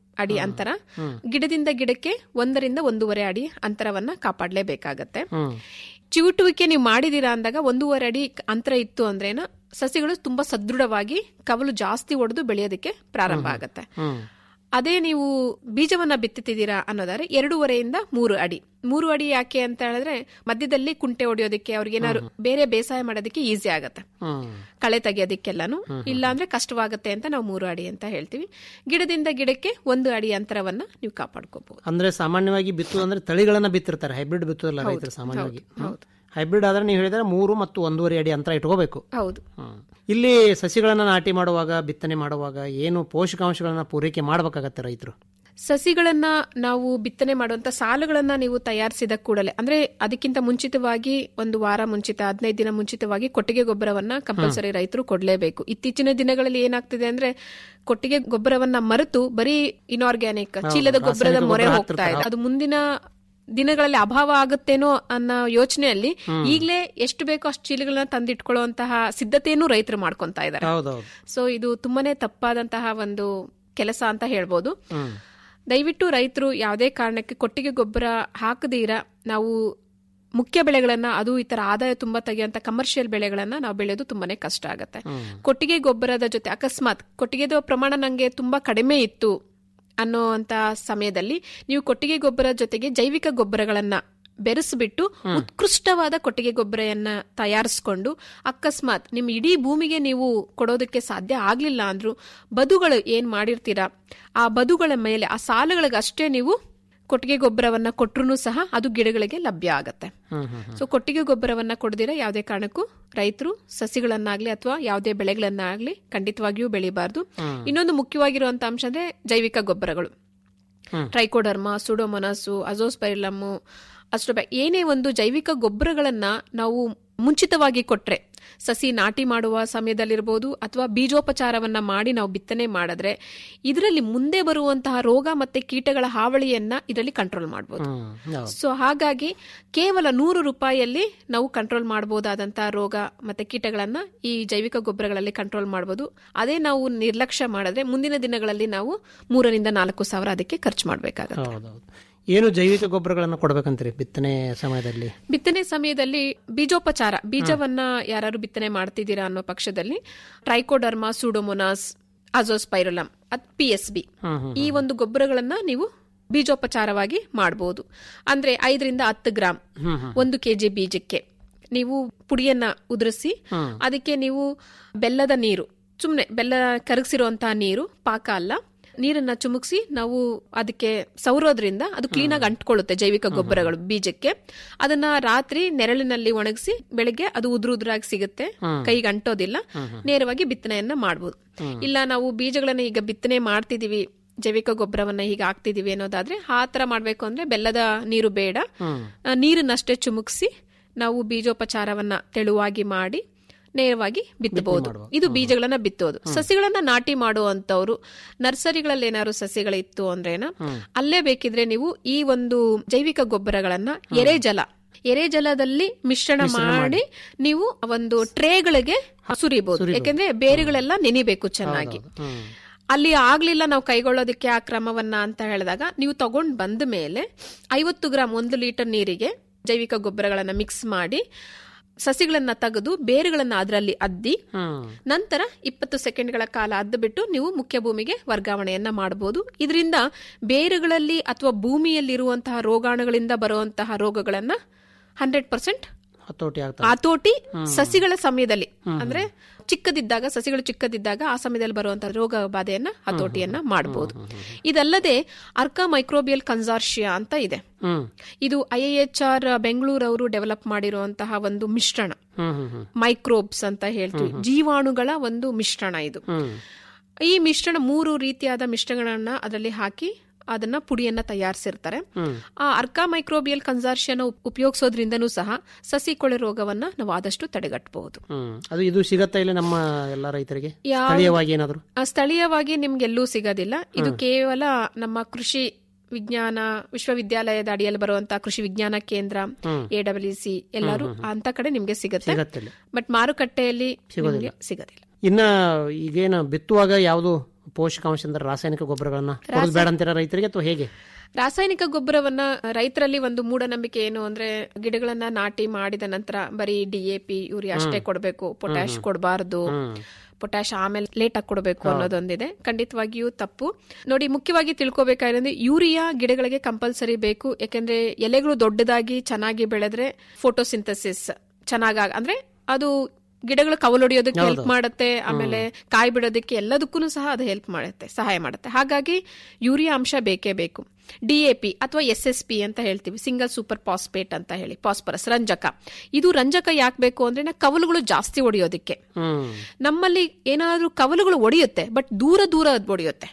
ಅಡಿ ಅಂತರ ಗಿಡದಿಂದ ಗಿಡಕ್ಕೆ ಒಂದರಿಂದ ಒಂದೂವರೆ ಅಡಿ ಅಂತರವನ್ನ ಕಾಪಾಡಲೇಬೇಕಾಗತ್ತೆ ಚಿವುಟುವಿಕೆ ನೀವು ಮಾಡಿದೀರಾ ಅಂದಾಗ ಒಂದೂವರೆ ಅಡಿ ಅಂತರ ಇತ್ತು ಅಂದ್ರೇನ ಸಸಿಗಳು ತುಂಬಾ ಸದೃಢವಾಗಿ ಕವಲು ಜಾಸ್ತಿ ಒಡೆದು ಬೆಳೆಯೋದಕ್ಕೆ ಪ್ರಾರಂಭ ಆಗತ್ತೆ ಅದೇ ನೀವು ಬೀಜವನ್ನ ಬಿತ್ತುತ್ತಿದ್ದೀರಾ ಅನ್ನೋದಾದ್ರೆ ಎರಡೂವರೆಯಿಂದ ಮೂರು ಅಡಿ ಮೂರು ಅಡಿ ಯಾಕೆ ಅಂತ ಹೇಳಿದ್ರೆ ಮಧ್ಯದಲ್ಲಿ ಕುಂಟೆ ಹೊಡೆಯೋದಕ್ಕೆ ಅವ್ರಿಗೆ ಏನಾದ್ರು ಬೇರೆ ಬೇಸಾಯ ಮಾಡೋದಕ್ಕೆ ಈಸಿ ಆಗತ್ತೆ ಕಳೆ ತೆಗೆಯೋದಕ್ಕೆಲ್ಲಾನು ಇಲ್ಲ ಅಂದ್ರೆ ಕಷ್ಟವಾಗುತ್ತೆ ಅಂತ ನಾವು ಮೂರು ಅಡಿ ಅಂತ ಹೇಳ್ತೀವಿ ಗಿಡದಿಂದ ಗಿಡಕ್ಕೆ ಒಂದು ಅಡಿ ಅಂತರವನ್ನ ನೀವು ಕಾಪಾಡ್ಕೋಬಹುದು ಅಂದ್ರೆ ಸಾಮಾನ್ಯವಾಗಿ ಬಿತ್ತುದು ಅಂದ್ರೆ ತಳಿಗಳನ್ನ ಬಿತ್ತಿರ್ತಾರೆ ಹೈಬ್ರಿಡ್ ಬಿತ್ತುದಿಲ್ಲ ರೈತರು ಸಾಮಾನ್ಯವಾಗಿ ಹೈಬ್ರಿಡ್ ಆದ್ರೆ ನೀವು ಹೇಳಿದ್ರೆ ಮೂರು ಮತ್ತು ಒಂದೂವರೆ ಅಡಿ ಅಂತರ ಇಟ್ಕೋಬೇಕು ಹೌದು ಇಲ್ಲಿ ಸಸಿಗಳನ್ನ ನಾಟಿ ಮಾಡುವಾಗ ಬಿತ್ತನೆ ಮಾಡುವಾಗ ಏನು ಪೋಷಕಾಂಶಗಳನ್ನ ಪೂರೈಕೆ ಮಾಡಬೇಕಾಗತ್ತೆ ರೈತರು ಸಸಿಗಳನ್ನ ನಾವು ಬಿತ್ತನೆ ಮಾಡುವಂತ ಸಾಲುಗಳನ್ನ ನೀವು ತಯಾರಿಸಿದ ಕೂಡಲೇ ಅಂದ್ರೆ ಅದಕ್ಕಿಂತ ಮುಂಚಿತವಾಗಿ ಒಂದು ವಾರ ಮುಂಚಿತ ಹದಿನೈದು ದಿನ ಮುಂಚಿತವಾಗಿ ಕೊಟ್ಟಿಗೆ ಗೊಬ್ಬರವನ್ನ ಕಂಪಲ್ಸರಿ ರೈತರು ಕೊಡ್ಲೇಬೇಕು ಇತ್ತೀಚಿನ ದಿನಗಳಲ್ಲಿ ಏನಾಗ್ತಿದೆ ಅಂದ್ರೆ ಕೊಟ್ಟಿಗೆ ಗೊಬ್ಬರವನ್ನ ಮರೆತು ಬರೀ ಇನ್ಆರ್ಗ್ಯಾನಿಕ್ ಚೀಲದ ಗೊಬ್ಬರದ ರಾಸಾಯನಿಕ ಮೊರೆ ಗೊಬ್ಬರ ಹೋಗ್ತಾ ಇದೆ ಹಾಕ್ತಿರ್ತಾರೆ. ಅದು ಮುಂದಿನ ದಿನಗಳಲ್ಲಿ ಅಭಾವ ಆಗುತ್ತೇನೋ ಅನ್ನೋ ಯೋಚನೆಯಲ್ಲಿ ಈಗಲೇ ಎಷ್ಟು ಬೇಕೋ ಅಷ್ಟು ಚೀಲಗಳನ್ನ ತಂದಿಟ್ಕೊಳ್ಳುವಂತಹ ಸಿದ್ಧತೆಯನ್ನು ರೈತರು ಮಾಡ್ಕೊಂತಾ ಇದ್ದಾರೆ ಹೌದೌದು ಸೊ ಇದು ತುಂಬಾನೇ ತಪ್ಪಾದಂತಹ ಒಂದು ಕೆಲಸ ಅಂತ ಹೇಳ್ಬೋದು ದಯವಿಟ್ಟು ರೈತರು ಯಾವುದೇ ಕಾರಣಕ್ಕೆ ಕೊಟ್ಟಿಗೆ ಗೊಬ್ಬರ ಹಾಕದೀರ ನಾವು ಮುಖ್ಯ ಬೆಳೆಗಳನ್ನ ಅದು ಈ ತರ ಆದಾಯ ತುಂಬಾ ತೆಗೆಯುವಂತ ಕಮರ್ಷಿಯಲ್ ಬೆಳೆಗಳನ್ನ ನಾವು ಬೆಳೆಯೋದು ತುಂಬಾನೇ ಕಷ್ಟ ಆಗತ್ತೆ ಕೊಟ್ಟಿಗೆ ಗೊಬ್ಬರದ ಜೊತೆ ಅಕಸ್ಮಾತ್ ಕೊಟ್ಟಿಗೆದ ಪ್ರಮಾಣ ನಂಗೆ ತುಂಬಾ ಕಡಿಮೆ ಇತ್ತು ಅನ್ನೋಂತ ಸಮಯದಲ್ಲಿ ನೀವು ಕೊಟ್ಟಿಗೆ ಗೊಬ್ಬರ ಜೊತೆಗೆ ಜೈವಿಕ ಗೊಬ್ಬರಗಳನ್ನ ಬೆರೆಸ್ಬಿಟ್ಟು ಉತ್ಕೃಷ್ಟವಾದ ಕೊಟ್ಟಿಗೆ ಗೊಬ್ಬರವನ್ನ ತಯಾರಿಸ್ಕೊಂಡು ಅಕಸ್ಮಾತ್ ನಿಮ್ಮ ಇಡೀ ಭೂಮಿಗೆ ನೀವು ಕೊಡೋದಕ್ಕೆ ಸಾಧ್ಯ ಆಗ್ಲಿಲ್ಲ ಅಂದ್ರೂ ಬದುಗಳು ಏನ್ ಮಾಡಿರ್ತೀರಾ ಆ ಬದುಗಳ ಮೇಲೆ ಆ ಸಾಲುಗಳಿಗೆ ಅಷ್ಟೇ ನೀವು ಕೊಟ್ಟಿಗೆ ಗೊಬ್ಬರವನ್ನ ಕೊಟ್ರು ಸಹ ಅದು ಗಿಡಗಳಿಗೆ ಲಭ್ಯ ಆಗತ್ತೆ ಸೊ ಕೊಟ್ಟಿಗೆ ಗೊಬ್ಬರವನ್ನ ಕೊಡದಿರ ಯಾವುದೇ ಕಾರಣಕ್ಕೂ ರೈತರು ಸಸಿಗಳನ್ನಾಗ್ಲಿ ಅಥವಾ ಯಾವುದೇ ಬೆಳೆಗಳನ್ನಾಗ್ಲಿ ಖಂಡಿತವಾಗಿಯೂ ಬೆಳಿಬಾರ್ದು ಇನ್ನೊಂದು ಮುಖ್ಯವಾಗಿರುವಂತ ಅಂಶ ಅಂದ್ರೆ ಜೈವಿಕ ಗೊಬ್ಬರಗಳು ಟ್ರೈಕೋಡರ್ಮಾ ಸುಡೋಮೊನಾಸು ಅಜೋಸ್ಪೈರ್ಲಮ್ಮು ಅಸ್ಟ್ರೋಬ್ಯಾ ಏನೇ ಒಂದು ಜೈವಿಕ ಗೊಬ್ಬರಗಳನ್ನ ನಾವು ಮುಂಚಿತವಾಗಿ ಕೊಟ್ರೆ ಸಸಿ ನಾಟಿ ಮಾಡುವ ಸಮಯದಲ್ಲಿರ್ಬೋದು ಅಥವಾ ಬೀಜೋಪಚಾರವನ್ನ ಮಾಡಿ ನಾವು ಬಿತ್ತನೆ ಮಾಡಿದ್ರೆ ಇದರಲ್ಲಿ ಮುಂದೆ ಬರುವಂತಹ ರೋಗ ಮತ್ತೆ ಕೀಟಗಳ ಹಾವಳಿಯನ್ನ ಇದರಲ್ಲಿ ಕಂಟ್ರೋಲ್ ಮಾಡಬಹುದು ಸೊ ಹಾಗಾಗಿ ಕೇವಲ ನೂರು ರೂಪಾಯಿಯಲ್ಲಿ ನಾವು ಕಂಟ್ರೋಲ್ ಮಾಡಬಹುದಾದಂತಹ ರೋಗ ಮತ್ತೆ ಕೀಟಗಳನ್ನ ಈ ಜೈವಿಕ ಗೊಬ್ಬರಗಳಲ್ಲಿ ಕಂಟ್ರೋಲ್ ಮಾಡಬಹುದು ಅದೇ ನಾವು ನಿರ್ಲಕ್ಷ್ಯ ಮಾಡಿದ್ರೆ ಮುಂದಿನ ದಿನಗಳಲ್ಲಿ ನಾವು ಮೂರರಿಂದ ನಾಲ್ಕು ಸಾವಿರ ಅದಕ್ಕೆ ಖರ್ಚು ಮಾಡಬೇಕಾಗುತ್ತೆ ಹೌದೌದು ಏನು ಜೈವಿಕ ಗೊಬ್ಬರಗಳನ್ನ ಕೊಡ್ಬೇಕಂತೀರಿ ಬಿತ್ತನೆ ಸಮಯದಲ್ಲಿ ಬಿತ್ತನೆ ಸಮಯದಲ್ಲಿ ಬೀಜೋಪಚಾರ ಬೀಜವನ್ನ ಯಾರು ಬಿತ್ತನೆ ಮಾಡ್ತಿದ್ದೀರಾ ಅನ್ನೋ ಪಕ್ಷದಲ್ಲಿ ಟ್ರೈಕೋಡರ್ಮಾ ಸೂಡೋಮೊನಾಸ್ ಅಜೋಸ್ಪೈರಲಮ್ ಅದ್ ಪಿ ಎಸ್ ಬಿ ಈ ಒಂದು ಗೊಬ್ಬರಗಳನ್ನ ನೀವು ಬೀಜೋಪಚಾರವಾಗಿ ಮಾಡಬಹುದು ಅಂದ್ರೆ ಐದರಿಂದ ಹತ್ತು ಗ್ರಾಂ ಒಂದು ಕೆಜಿ ಬೀಜಕ್ಕೆ ನೀವು ಪುಡಿಯನ್ನ ಉದುರಿಸಿ ಅದಕ್ಕೆ ನೀವು ಬೆಲ್ಲದ ನೀರು ಸುಮ್ನೆ ಬೆಲ್ಲ ಕರಗಿಸಿರುವಂತಹ ನೀರು ಪಾಕ ಅಲ್ಲ ನೀರನ್ನ ಚುಮುಕ್ಸಿ ನಾವು ಅದಕ್ಕೆ ಸೌರೋದ್ರಿಂದ ಅದು ಕ್ಲೀನ್ ಆಗಿ ಅಂಟ್ಕೊಳ್ಳುತ್ತೆ ಜೈವಿಕ ಗೊಬ್ಬರಗಳು ಬೀಜಕ್ಕೆ ಅದನ್ನ ರಾತ್ರಿ ನೆರಳಿನಲ್ಲಿ ಒಣಗಿಸಿ ಬೆಳಗ್ಗೆ ಅದು ಉದುರು ಉದುರಾಗಿ ಸಿಗುತ್ತೆ ಕೈಗೆ ಅಂಟೋದಿಲ್ಲ ನೇರವಾಗಿ ಬಿತ್ತನೆಯನ್ನ ಮಾಡಬಹುದು ಇಲ್ಲ ನಾವು ಬೀಜಗಳನ್ನ ಈಗ ಬಿತ್ತನೆ ಮಾಡ್ತಿದೀವಿ ಜೈವಿಕ ಗೊಬ್ಬರವನ್ನ ಈಗ ಹಾಕ್ತಿದೀವಿ ಅನ್ನೋದಾದ್ರೆ ಆ ತರ ಮಾಡ್ಬೇಕು ಅಂದ್ರೆ ಬೆಲ್ಲದ ನೀರು ಬೇಡ ಆ, ನೀರನ್ನಷ್ಟೇ ಚುಮುಕ್ಸಿ ನಾವು ಬೀಜೋಪಚಾರವನ್ನ ತೆಳುವಾಗಿ ಮಾಡಿ ನೇರವಾಗಿ ಬಿತ್ತಬಹುದು ಇದು ಬೀಜಗಳನ್ನ ಬಿತ್ತೋದು ಸಸಿಗಳನ್ನ ನಾಟಿ ಮಾಡುವಂತವ್ರು ನರ್ಸರಿಗಳಲ್ಲಿ ಏನಾದ್ರು ಸಸಿಗಳಿತ್ತು ಅಂದ್ರೇನ ಅಲ್ಲೇ ಬೇಕಿದ್ರೆ ನೀವು ಈ ಒಂದು ಜೈವಿಕ ಗೊಬ್ಬರಗಳನ್ನ ಎರೆಜಲ ಎರೆಜಲದಲ್ಲಿ ಮಿಶ್ರಣ ಮಾಡಿ ನೀವು ಒಂದು ಟ್ರೇಗಳಿಗೆ ಸುರಿಬಹುದು ಯಾಕೆಂದ್ರೆ ಬೇರುಗಳೆಲ್ಲ ನೆನಿಬೇಕು ಚೆನ್ನಾಗಿ ಅಲ್ಲಿ ಆಗ್ಲಿಲ್ಲ ನಾವು ಕೈಗೊಳ್ಳೋದಕ್ಕೆ ಆ ಕ್ರಮವನ್ನ ಅಂತ ಹೇಳಿದಾಗ ನೀವು ತಗೊಂಡ್ ಬಂದ ಮೇಲೆ ಐವತ್ತು ಗ್ರಾಂ ಒಂದು ಲೀಟರ್ ನೀರಿಗೆ ಜೈವಿಕ ಗೊಬ್ಬರಗಳನ್ನ ಮಿಕ್ಸ್ ಮಾಡಿ ಸಸಿಗಳನ್ನ ತೆಗೆದು ಬೇರುಗಳನ್ನ ಅದರಲ್ಲಿ ಅದ್ದಿ ನಂತರ ಇಪ್ಪತ್ತು ಸೆಕೆಂಡ್ಗಳ ಕಾಲ ಅದ್ದು ಬಿಟ್ಟು ನೀವು ಮುಖ್ಯ ಭೂಮಿಗೆ ವರ್ಗಾವಣೆಯನ್ನ ಮಾಡಬಹುದು ಇದರಿಂದ ಬೇರುಗಳಲ್ಲಿ ಅಥವಾ ಭೂಮಿಯಲ್ಲಿರುವಂತಹ ರೋಗಾಣುಗಳಿಂದ ಬರುವಂತಹ ರೋಗಗಳನ್ನ ಹಂಡ್ರೆಡ್ ಪರ್ಸೆಂಟ್ ಹತೋಟಿ ಆಗ್ತದೆ ಹತೋಟಿ ಸಸಿಗಳ ಸಮಯದಲ್ಲಿ ಅಂದ್ರೆ ಚಿಕ್ಕದಿದ್ದಾಗ ಸಸಿಗಳು ಚಿಕ್ಕದಿದ್ದಾಗ ಆ ಸಮಯದಲ್ಲಿ ಬರುವಂತಹ ರೋಗ ಬಾಧೆಯನ್ನ ಹತೋಟಿಯನ್ನ ಮಾಡಬಹುದು ಇದಲ್ಲದೆ ಅರ್ಕಾ ಮೈಕ್ರೋಬಿಯಲ್ ಕನ್ಸಾರ್ಷಿಯಾ ಅಂತ ಇದೆ ಇದು ಐಎಚ್ ಆರ್ ಬೆಂಗಳೂರು ಅವರು ಡೆವಲಪ್ ಮಾಡಿರುವಂತಹ ಒಂದು ಮಿಶ್ರಣ ಮೈಕ್ರೋಬ್ಸ್ ಅಂತ ಹೇಳ್ತೀವಿ ಜೀವಾಣುಗಳ ಒಂದು ಮಿಶ್ರಣ ಇದು ಈ ಮಿಶ್ರಣ ಮೂರು ರೀತಿಯಾದ ಮಿಶ್ರಣಗಳನ್ನ ಅದರಲ್ಲಿ ಹಾಕಿ ಅದನ್ನ ಪುಡಿಯನ್ನ ತಯಾರಿಸಿರ್ತಾರೆ ಆ ಅರ್ಕಾ ಮೈಕ್ರೋಬಿಯಲ್ ಕನ್ಸಾರ್ಷಿಯನ ಉಪಯೋಗಿಸೋದ್ರಿಂದನೂ ಸಹ ಸಸಿ ಕೊಳೆ ರೋಗವನ್ನ ನಾವು ಆದಷ್ಟು ತಡೆಗಟ್ಟಬಹುದು ಹ್ಮ್ ಅದು ಇದು ಸಿಗತ್ತಾ ಇಲ್ಲ ನಮ್ಮ ಎಲ್ಲ ರೈತರಿಗೆ ಯಾವ- ಸ್ಥಳೀಯವಾಗಿ ಏನಾದ್ರು ಆ, ಸ್ಥಳೀಯವಾಗಿ ನಿಮ್ಗೆಲ್ಲೂ ಸಿಗೋದಿಲ್ಲ ಇದು ಕೇವಲ ನಮ್ಮ ಕೃಷಿ ವಿಜ್ಞಾನ ವಿಶ್ವವಿದ್ಯಾಲಯದ ಅಡಿಯಲ್ಲಿ ಬರುವಂತಹ ಕೃಷಿ ವಿಜ್ಞಾನ ಕೇಂದ್ರ ಎ ಡಬ್ಲ್ಯೂ ಸಿ ಎಲ್ಲರೂ ಅಂತ ಕಡೆ ನಿಮ್ಗೆ ಸಿಗುತ್ತೆ ಸಿಗತ್ತಿಲ್ಲ ಬಟ್ ಮಾರುಕಟ್ಟೆಯಲ್ಲಿ ನಿಮ್ಗೆ ಸಿಗೋದಿಲ್ಲ ಇನ್ನ ಈಗೇನು ಬಿತ್ತುವಾಗ ಯಾವುದು ಪೋಷಕಾಂಶ ಅಂದ್ರೆ ರಾಸಾಯನಿಕ ಗೊಬ್ಬರಗಳನ್ನ ಕೊಡೋದು ಬೇಡ ಅಂತೀರಾ ರೈತರಿಗೆ ಅಥವಾ ಹೇಗೆ ರಾಸಾಯನಿಕ ಗೊಬ್ಬರವನ್ನ ರೈತರಲ್ಲಿ ಒಂದು ಮೂಢನಂಬಿಕೆ ಏನು ಅಂದ್ರೆ ಗಿಡಗಳನ್ನ ನಾಟಿ ಮಾಡಿದ ನಂತರ ಬರೀ ಡಿಎಪಿ ಯೂರಿಯಾ ಅಷ್ಟೇ ಕೊಡಬೇಕು ಪೊಟ್ಯಾಶ್ ಕೊಡಬಾರದು ಪೊಟ್ಯಾಶ್ ಆಮೇಲೆ ಲೇಟ್ ಆಗಿ ಕೊಡಬೇಕು ಅನ್ನೋದೊಂದಿದೆ ಖಂಡಿತವಾಗಿಯೂ ತಪ್ಪು ನೋಡಿ ಮುಖ್ಯವಾಗಿ ತಿಳ್ಕೊಬೇಕಾದ್ರೆ ಯೂರಿಯಾ ಗಿಡಗಳಿಗೆ ಕಂಪಲ್ಸರಿ ಬೇಕು ಯಾಕಂದ್ರೆ ಎಲೆಗಳು ದೊಡ್ಡದಾಗಿ ಚೆನ್ನಾಗಿ ಬೆಳೆದ್ರೆ ಫೋಟೋಸಿಂಥಸಿಸ್ ಚೆನ್ನಾಗ ಅಂದ್ರೆ ಅದು ಗಿಡಗಳು ಕವಲೊಡೆಯೋದಕ್ಕೆ ಹೆಲ್ಪ್ ಮಾಡುತ್ತೆ ಆಮೇಲೆ ಕಾಯಿ ಬಿಡೋದಕ್ಕೆ ಎಲ್ಲದಕ್ಕೂ ಸಹ ಅದು ಹೆಲ್ಪ್ ಮಾಡುತ್ತೆ ಸಹಾಯ ಮಾಡುತ್ತೆ ಹಾಗಾಗಿ ಯೂರಿಯಾ ಅಂಶ ಬೇಕೇ ಬೇಕು ಡಿಎಪಿ ಅಥವಾ ಎಸ್ ಎಸ್ ಪಿ ಅಂತ ಹೇಳ್ತೀವಿ ಸಿಂಗಲ್ ಸೂಪರ್ ಪಾಸ್ಪೇಟ್ ಅಂತ ಹೇಳಿ ಪಾಸ್ಪರಸ್ ರಂಜಕ ಇದು ರಂಜಕ ಯಾಕೆ ಬೇಕು ಅಂದ್ರೆ ನಾ ಕವಲುಗಳು ಜಾಸ್ತಿ ಹೊಡೆಯೋದಕ್ಕೆ ನಮ್ಮಲ್ಲಿ ಏನಾದ್ರೂ ಕವಲುಗಳು ಒಡೆಯುತ್ತೆ ಬಟ್ ದೂರ ದೂರ ಅದು ಒಡೆಯುತ್ತೆ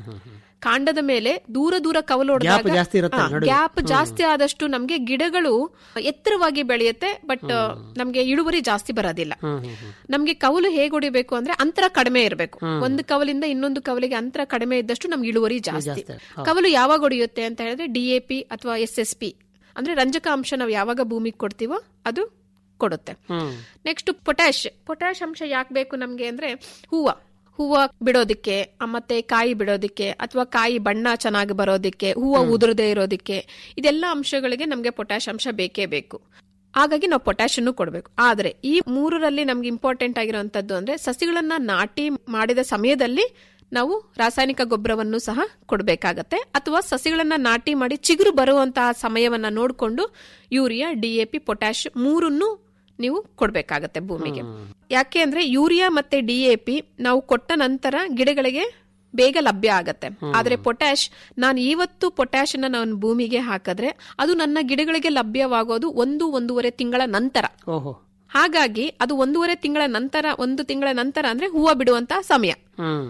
ಕಾಂಡದ ಮೇಲೆ ದೂರ ದೂರ ಕವಲು Gap ಜಾಸ್ತಿ ಇರುತ್ತೆ ನಡುವೆ. ಗ್ಯಾಪ್ ಜಾಸ್ತಿ ಆದಷ್ಟು ನಮ್ಗೆ ಗಿಡಗಳು ಎತ್ತರವಾಗಿ ಬೆಳೆಯುತ್ತೆ ಬಟ್ ನಮ್ಗೆ ಇಳುವರಿ ಜಾಸ್ತಿ ಬರೋದಿಲ್ಲ ನಮ್ಗೆ ಕವಲು ಹೇಗೆ ಹೊಡಿಬೇಕು ಅಂದ್ರೆ ಅಂತರ ಕಡಿಮೆ ಇರಬೇಕು ಒಂದು ಕವಲಿಂದ ಇನ್ನೊಂದು ಕವಲಿಗೆ ಅಂತರ ಕಡಿಮೆ ಇದ್ದಷ್ಟು ನಮ್ಗೆ ಇಳುವರಿ ಜಾಸ್ತಿ ಕವಲು ಯಾವಾಗ ಹೊಡೆಯುತ್ತೆ ಅಂತ ಹೇಳಿದ್ರೆ ಡಿಎಪಿ ಅಥವಾ ಎಸ್ ಎಸ್ ಪಿ ಅಂದ್ರೆ ರಂಜಕ ಅಂಶ ನಾವು ಯಾವಾಗ ಭೂಮಿಗೆ ಕೊಡ್ತೀವೋ ಅದು ಕೊಡುತ್ತೆ ನೆಕ್ಸ್ಟ್ ಪೊಟ್ಯಾಶ್ ಪೊಟ್ಯಾಶ್ ಅಂಶ ಯಾಕೆ ಬೇಕು ನಮ್ಗೆ ಅಂದ್ರೆ ಹೂವ ಹೂವ ಬಿಡೋದಿಕ್ಕೆ ಆ, ಮತ್ತೆ ಕಾಯಿ ಬಿಡೋದಿಕ್ಕೆ ಅಥವಾ ಕಾಯಿ ಬಣ್ಣ ಚೆನ್ನಾಗಿ ಬರೋದಿಕ್ಕೆ ಹೂವ ಉದುರದೇ ಇರೋದಿಕ್ಕೆ ಇದೆಲ್ಲ ಅಂಶಗಳಿಗೆ ನಮಗೆ ಪೊಟ್ಯಾಶ್ ಅಂಶ ಬೇಕೇ ಬೇಕು ಹಾಗಾಗಿ ನಾವು ಪೊಟ್ಯಾಶ್ ಅನ್ನು ಕೊಡಬೇಕು ಆದ್ರೆ ಈ ಮೂರರಲ್ಲಿ ನಮ್ಗೆ ಇಂಪಾರ್ಟೆಂಟ್ ಆಗಿರುವಂತದ್ದು ಅಂದ್ರೆ ಸಸಿಗಳನ್ನ ನಾಟಿ ಮಾಡಿದ ಸಮಯದಲ್ಲಿ ನಾವು ರಾಸಾಯನಿಕ ಗೊಬ್ಬರವನ್ನು ಸಹ ಕೊಡಬೇಕಾಗತ್ತೆ ಅಥವಾ ಸಸಿಗಳನ್ನ ನಾಟಿ ಮಾಡಿ ಚಿಗುರು ಬರುವಂತಹ ಸಮಯವನ್ನ ನೋಡಿಕೊಂಡು ಯೂರಿಯಾ ಡಿಎಪಿ ಪೊಟ್ಯಾಶ್ ಮೂರನ್ನು ನೀವು ಕೊಡಬೇಕಾಗತ್ತೆ ಭೂಮಿಗೆ ಯಾಕೆ ಅಂದ್ರೆ ಯೂರಿಯಾ ಮತ್ತೆ ಡಿಎಪಿ ನಾವು ಕೊಟ್ಟ ನಂತರ ಗಿಡಗಳಿಗೆ ಬೇಗ ಲಭ್ಯ ಆಗತ್ತೆ ಆದ್ರೆ ಪೊಟ್ಯಾಶ್ ನಾನು ಇವತ್ತು ಪೊಟ್ಯಾಶ್ ಅನ್ನ ನಾನು ಭೂಮಿಗೆ ಹಾಕಿದ್ರೆ ಅದು ನನ್ನ ಗಿಡಗಳಿಗೆ ಲಭ್ಯವಾಗೋದು ಒಂದು ಒಂದೂವರೆ ತಿಂಗಳ ನಂತರ ಓಹೋ ಹಾಗಾಗಿ ಅದು ಒಂದೂವರೆ ತಿಂಗಳ ನಂತರ ಒಂದು ತಿಂಗಳ ನಂತರ ಅಂದ್ರೆ ಹೂವು ಬಿಡುವಂತ ಸಮಯ ಹ್ಮ್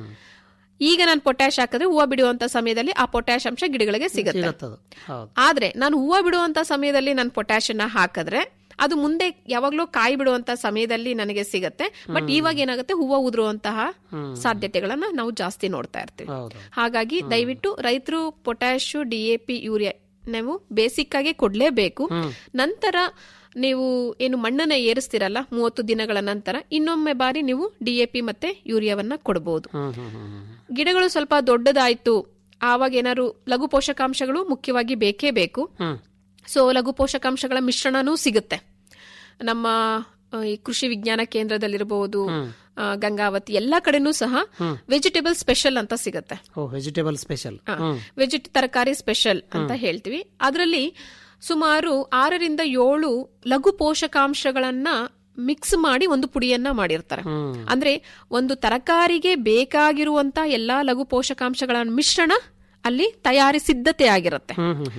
ಈಗ ನಾನು ಪೊಟ್ಯಾಶ್ ಹಾಕಿದ್ರೆ ಹೂವು ಬಿಡುವಂತ ಸಮಯದಲ್ಲಿ ಆ ಪೊಟ್ಯಾಶ್ ಅಂಶ ಗಿಡಗಳಿಗೆ ಸಿಗುತ್ತೆ ಸಿಗತ್ತದು ಹೌದು ಆದ್ರೆ ನಾನು ಹೂವು ಬಿಡುವಂತ ಸಮಯದಲ್ಲಿ ನಾನು ಪೊಟ್ಯಾಶ್ ಅನ್ನ ಹಾಕಿದ್ರೆ ಅದು ಮುಂದೆ ಯಾವಾಗ್ಲೂ ಕಾಯಿ ಬಿಡುವಂತ ಸಮಯದಲ್ಲಿ ನನಗೆ ಸಿಗತ್ತೆ ಬಟ್ ಇವಾಗ ಏನಾಗುತ್ತೆ ಹೂವು ಉದುರುವಂತಹ ಸಾಧ್ಯತೆಗಳನ್ನ ನಾವು ಜಾಸ್ತಿ ನೋಡ್ತಾ ಇರ್ತೀವಿ ಹೌದು ಹಾಗಾಗಿ ದಯವಿಟ್ಟು ರೈತರು ಪೊಟ್ಯಾಶ್ ಡಿಎಪಿ ಯೂರಿಯಾ ನೀವು ಬೇಸಿಕ್ ಆಗಿ ಕೊಡ್ಲೇಬೇಕು ನಂತರ ನೀವು ಏನು ಮಣ್ಣನ್ನ ಏರಿಸ್ತಿರಲ್ಲ ಮೂವತ್ತು ದಿನಗಳ ನಂತರ ಇನ್ನೊಮ್ಮೆ ಬಾರಿ ನೀವು ಡಿಎಪಿ ಮತ್ತೆ ಯೂರಿಯಾವನ್ನ ಕೊಡಬಹುದು ಹ್ಮ್ ಹ್ಮ್ ಹ್ಮ್ ಹ್ಮ್. ಗಿಡಗಳು ಸ್ವಲ್ಪ ದೊಡ್ಡದಾಯ್ತು ಆವಾಗ ಏನಾದ್ರು ಲಘು ಪೋಷಕಾಂಶಗಳು ಮುಖ್ಯವಾಗಿ ಬೇಕೇ ಬೇಕು ಹ್ಮ್. ಸೊ ಲಘು ಪೋಷಕಾಂಶಗಳ ಮಿಶ್ರಣನೂ ಸಿಗುತ್ತೆ ನಮ್ಮ ಆ, ಈ ಕೃಷಿ ವಿಜ್ಞಾನ ಕೇಂದ್ರದಲ್ಲಿರಬಹುದು ಆ, ಗಂಗಾವತಿ ಎಲ್ಲಾ ಕಡೆನೂ ಸಹ ವೆಜಿಟೇಬಲ್ ಸ್ಪೆಷಲ್ ಅಂತ ಸಿಗುತ್ತೆ ಓ ವೆಜಿಟೇಬಲ್ ಸ್ಪೆಷಲ್ ವೆಜಿಟ್ ತರಕಾರಿ ಸ್ಪೆಷಲ್ ಅಂತ ಹೇಳ್ತೀವಿ ಅದರಲ್ಲಿ ಸುಮಾರು ಆರರಿಂದ ಏಳು ಲಘು ಪೋಷಕಾಂಶಗಳನ್ನ ಮಿಕ್ಸ್ ಮಾಡಿ ಒಂದು ಪುಡಿಯನ್ನ ಮಾಡಿರ್ತಾರೆ ಅಂದ್ರೆ ಒಂದು ತರಕಾರಿಗೆ ಬೇಕಾಗಿರುವಂತ ಎಲ್ಲಾ ಲಘು ಪೋಷಕಾಂಶಗಳ ಮಿಶ್ರಣ ಅಲ್ಲಿ ತಯಾರಿ ಸಿದ್ಧತೆ ಆಗಿರುತ್ತೆ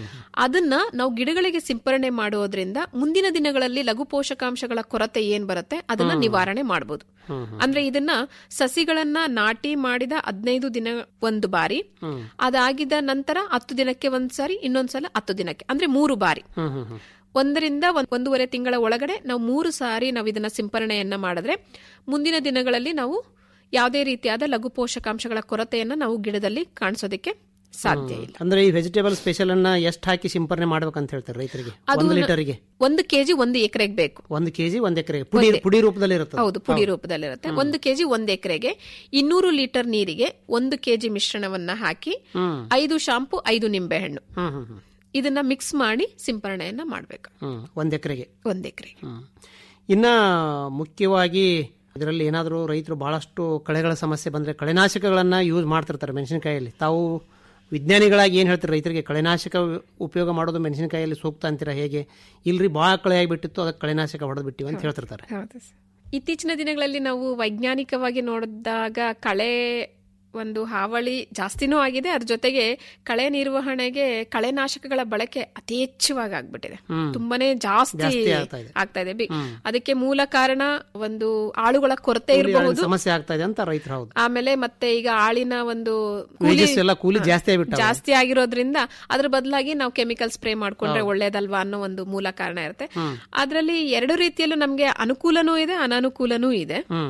ಅದನ್ನ ನಾವು ಗಿಡಗಳಿಗೆ ಸಿಂಪರಣೆ ಮಾಡೋದ್ರಿಂದ ಮುಂದಿನ ದಿನಗಳಲ್ಲಿ ಲಘು ಪೋಷಕಾಂಶಗಳ ಕೊರತೆ ಏನ್ ಬರುತ್ತೆ ಅದನ್ನ ನಿವಾರಣೆ ಮಾಡಬಹುದು ಅಂದ್ರೆ ಇದನ್ನ ಸಸಿಗಳನ್ನ ನಾಟಿ ಮಾಡಿದ ಹದಿನೈದು ದಿನ ಒಂದು ಬಾರಿ ಅದಾಗಿದ ನಂತರ ಹತ್ತು ದಿನಕ್ಕೆ ಒಂದ್ಸಾರಿ ಇನ್ನೊಂದ್ಸಲ ಹತ್ತು ದಿನಕ್ಕೆ ಅಂದ್ರೆ ಮೂರು ಬಾರಿ ಹ್ಮ್ ಹ್ಮ್ ಹ್ಮ್ ಒಂದರಿಂದ ಒಂದ್- ಒಂದೂವರೆ ತಿಂಗಳ ಒಳಗಡೆ ನಾವು ಮೂರು ಸಾರಿ ನಾವು ಇದನ್ನ ಸಿಂಪರಣೆಯನ್ನ ಮಾಡಿದ್ರೆ ಮುಂದಿನ ದಿನಗಳಲ್ಲಿ ನಾವು ಯಾವುದೇ ರೀತಿಯಾದ ಲಘು ಪೋಷಕಾಂಶಗಳ ಕೊರತೆಯನ್ನ ನಾವು ಗಿಡದಲ್ಲಿ ಕಾಣಿಸೋದಕ್ಕೆ ಸಾಧ್ಯ ಇಲ್ಲ ಅಂದ್ರೆ ಈ ವೆಜಿಟೇಬಲ್ ಸ್ಪೆಷಲ್ ಅನ್ನ ಎಷ್ಟು ಹಾಕಿ ಸಿಂಪರಣೆ ಮಾಡ್ಬೇಕಂತ ಹೇಳ್ತಾರೆ ರೈತರಿಗೆ ಅದು ಒಂದು ನ- ಲೀಟರ್ಗೆ ಒಂದು ಕೆಜಿ ಒಂದು ಎಕರೆಗೆ ಬೇಕು ಒಂದು ಕೆಜಿ ಒಂದ್ ಎಕರೆಗೆ ಪುಡಿ ಒಂದೇ. ಪುಡಿ ರೂಪದಲ್ಲಿ ಇರುತ್ತೆ ಹೌದು ಪುಡಿ ರೂಪದಲ್ಲಿರುತ್ತೆ ಒಂದು ಕೆಜಿ ಒಂದು ಎಕರೆಗೆ ಇನ್ನೂರು ಲೀಟರ್ ನೀರಿಗೆ ಒಂದು ಕೆಜಿ ಮಿಶ್ರಣವನ್ನ ಹಾಕಿ ಹ್ಮ್ ಐದು ಶಾಂಪು ಐದು ನಿಂಬೆಹಣ್ಣು ಹ್ಮ್ ಹ್ಮ್ ಹ್ಮ್ ಇದನ್ನ ಮಿಕ್ಸ್ ಮಾಡಿ ಸಿಂಪರಣೆಯನ್ನ ಮಾಡ್ಬೇಕು ಹ್ಮ್ ಒಂದ್ ಎಕರೆಗೆ ಒಂದ್ ಎಕರೆಗೆ ಹ್ಮ್. ಇನ್ನ ಮುಖ್ಯವಾಗಿ ಇದರಲ್ಲಿ ಏನಾದರೂ ರೈತರು ಬಹಳಷ್ಟು ಕಳೆಗಳ ಸಮಸ್ಯೆ ಬಂದ್ರೆ ಕಳೆನಾಶಕಗಳನ್ನ ಯೂಸ್ ಮಾಡ್ತಿರ್ತಾರೆ ಮೆಣಸಿನಕಾಯಲ್ಲಿ ತಾವು ವಿಜ್ಞಾನಿಗಳಾಗಿ ಏನು ಹೇಳ್ತಾರೆ ರೈತರಿಗೆ ಕಳೆನಾಶಕ ಉಪಯೋಗ ಮಾಡೋದು ಮೆಣಸಿನಕಾಯಲ್ಲಿ ಸೂಕ್ತ ಅಂತೀರಾ ಹೇಗೆ ಇಲ್ರಿ ಭಾಳ ಕಳೆ ಆಗಿಬಿಟ್ಟಿತ್ತು ಅದಕ್ಕೆ ಕಳೆನಾಶಕ ಹೊಡೆದು ಬಿಟ್ಟಿವಿ ಅಂತ ಹೇಳ್ತಿರ್ತಾರೆ ಹೌದು ಸರ್. ಇತ್ತೀಚಿನ ದಿನಗಳಲ್ಲಿ ನಾವು ವೈಜ್ಞಾನಿಕವಾಗಿ ನೋಡಿದಾಗ ಕಳೆ ಒಂದು ಹಾವಳಿ ಜಾಸ್ತಿನೂ ಆಗಿದೆ ಅದ್ರ ಜೊತೆಗೆ ಕಳೆ ನಿರ್ವಹಣೆಗೆ ಕಳೆನಾಶಕಗಳ ಬಳಕೆ ಅತಿ ಹೆಚ್ಚವಾಗಿ ಆಗ್ಬಿಟ್ಟಿದೆ ಹ್ಮ್. ತುಂಬಾನೇ ಜಾಸ್ತಿ ಜಾಸ್ತಿ ಆಗ್ತಾ ಇದೆ. ಆಗ್ತಾ ಇದೆ ಬಿ- ಅದಕ್ಕೆ ಮೂಲ ಕಾರಣ ಒಂದು ಆಳುಗಳ ಕೊರತೆ ಇರಬಹುದು ಸಮಸ್ಯೆ ಆಗ್ತಾ ಇದೆ ಅಂತ ರೈತರು ಹೌದು ಆಮೇಲೆ ಮತ್ತೆ ಈಗ ಆಳಿನ ಒಂದು ಕೂಲಿ Wages ಎಲ್ಲ ಕೂಲಿ ಹಾ, ಜಾಸ್ತಿ ಆಗ್ಬಿಟ್ಟವೆ. ಜಾಸ್ತಿ ಆಗಿರೋದ್ರಿಂದ ಅದ್ರ ಬದಲಾಗಿ ನಾವು ಕೆಮಿಕಲ್ ಸ್ಪ್ರೇ ಮಾಡ್ಕೊಂಡ್ರೆ ಒಳ್ಳೇದಲ್ವಾ ಅನ್ನೋ ಒಂದು ಮೂಲ ಕಾರಣ ಇರುತ್ತೆ ಹ್ಮ್. ಅದರಲ್ಲಿ ಎರಡು ರೀತಿಯಲ್ಲೂ ನಮ್ಗೆ ಅನುಕೂಲನೂ ಇದೆ ಅನಾನುಕೂಲನೂ ಇದೆ ಹ್ಮ್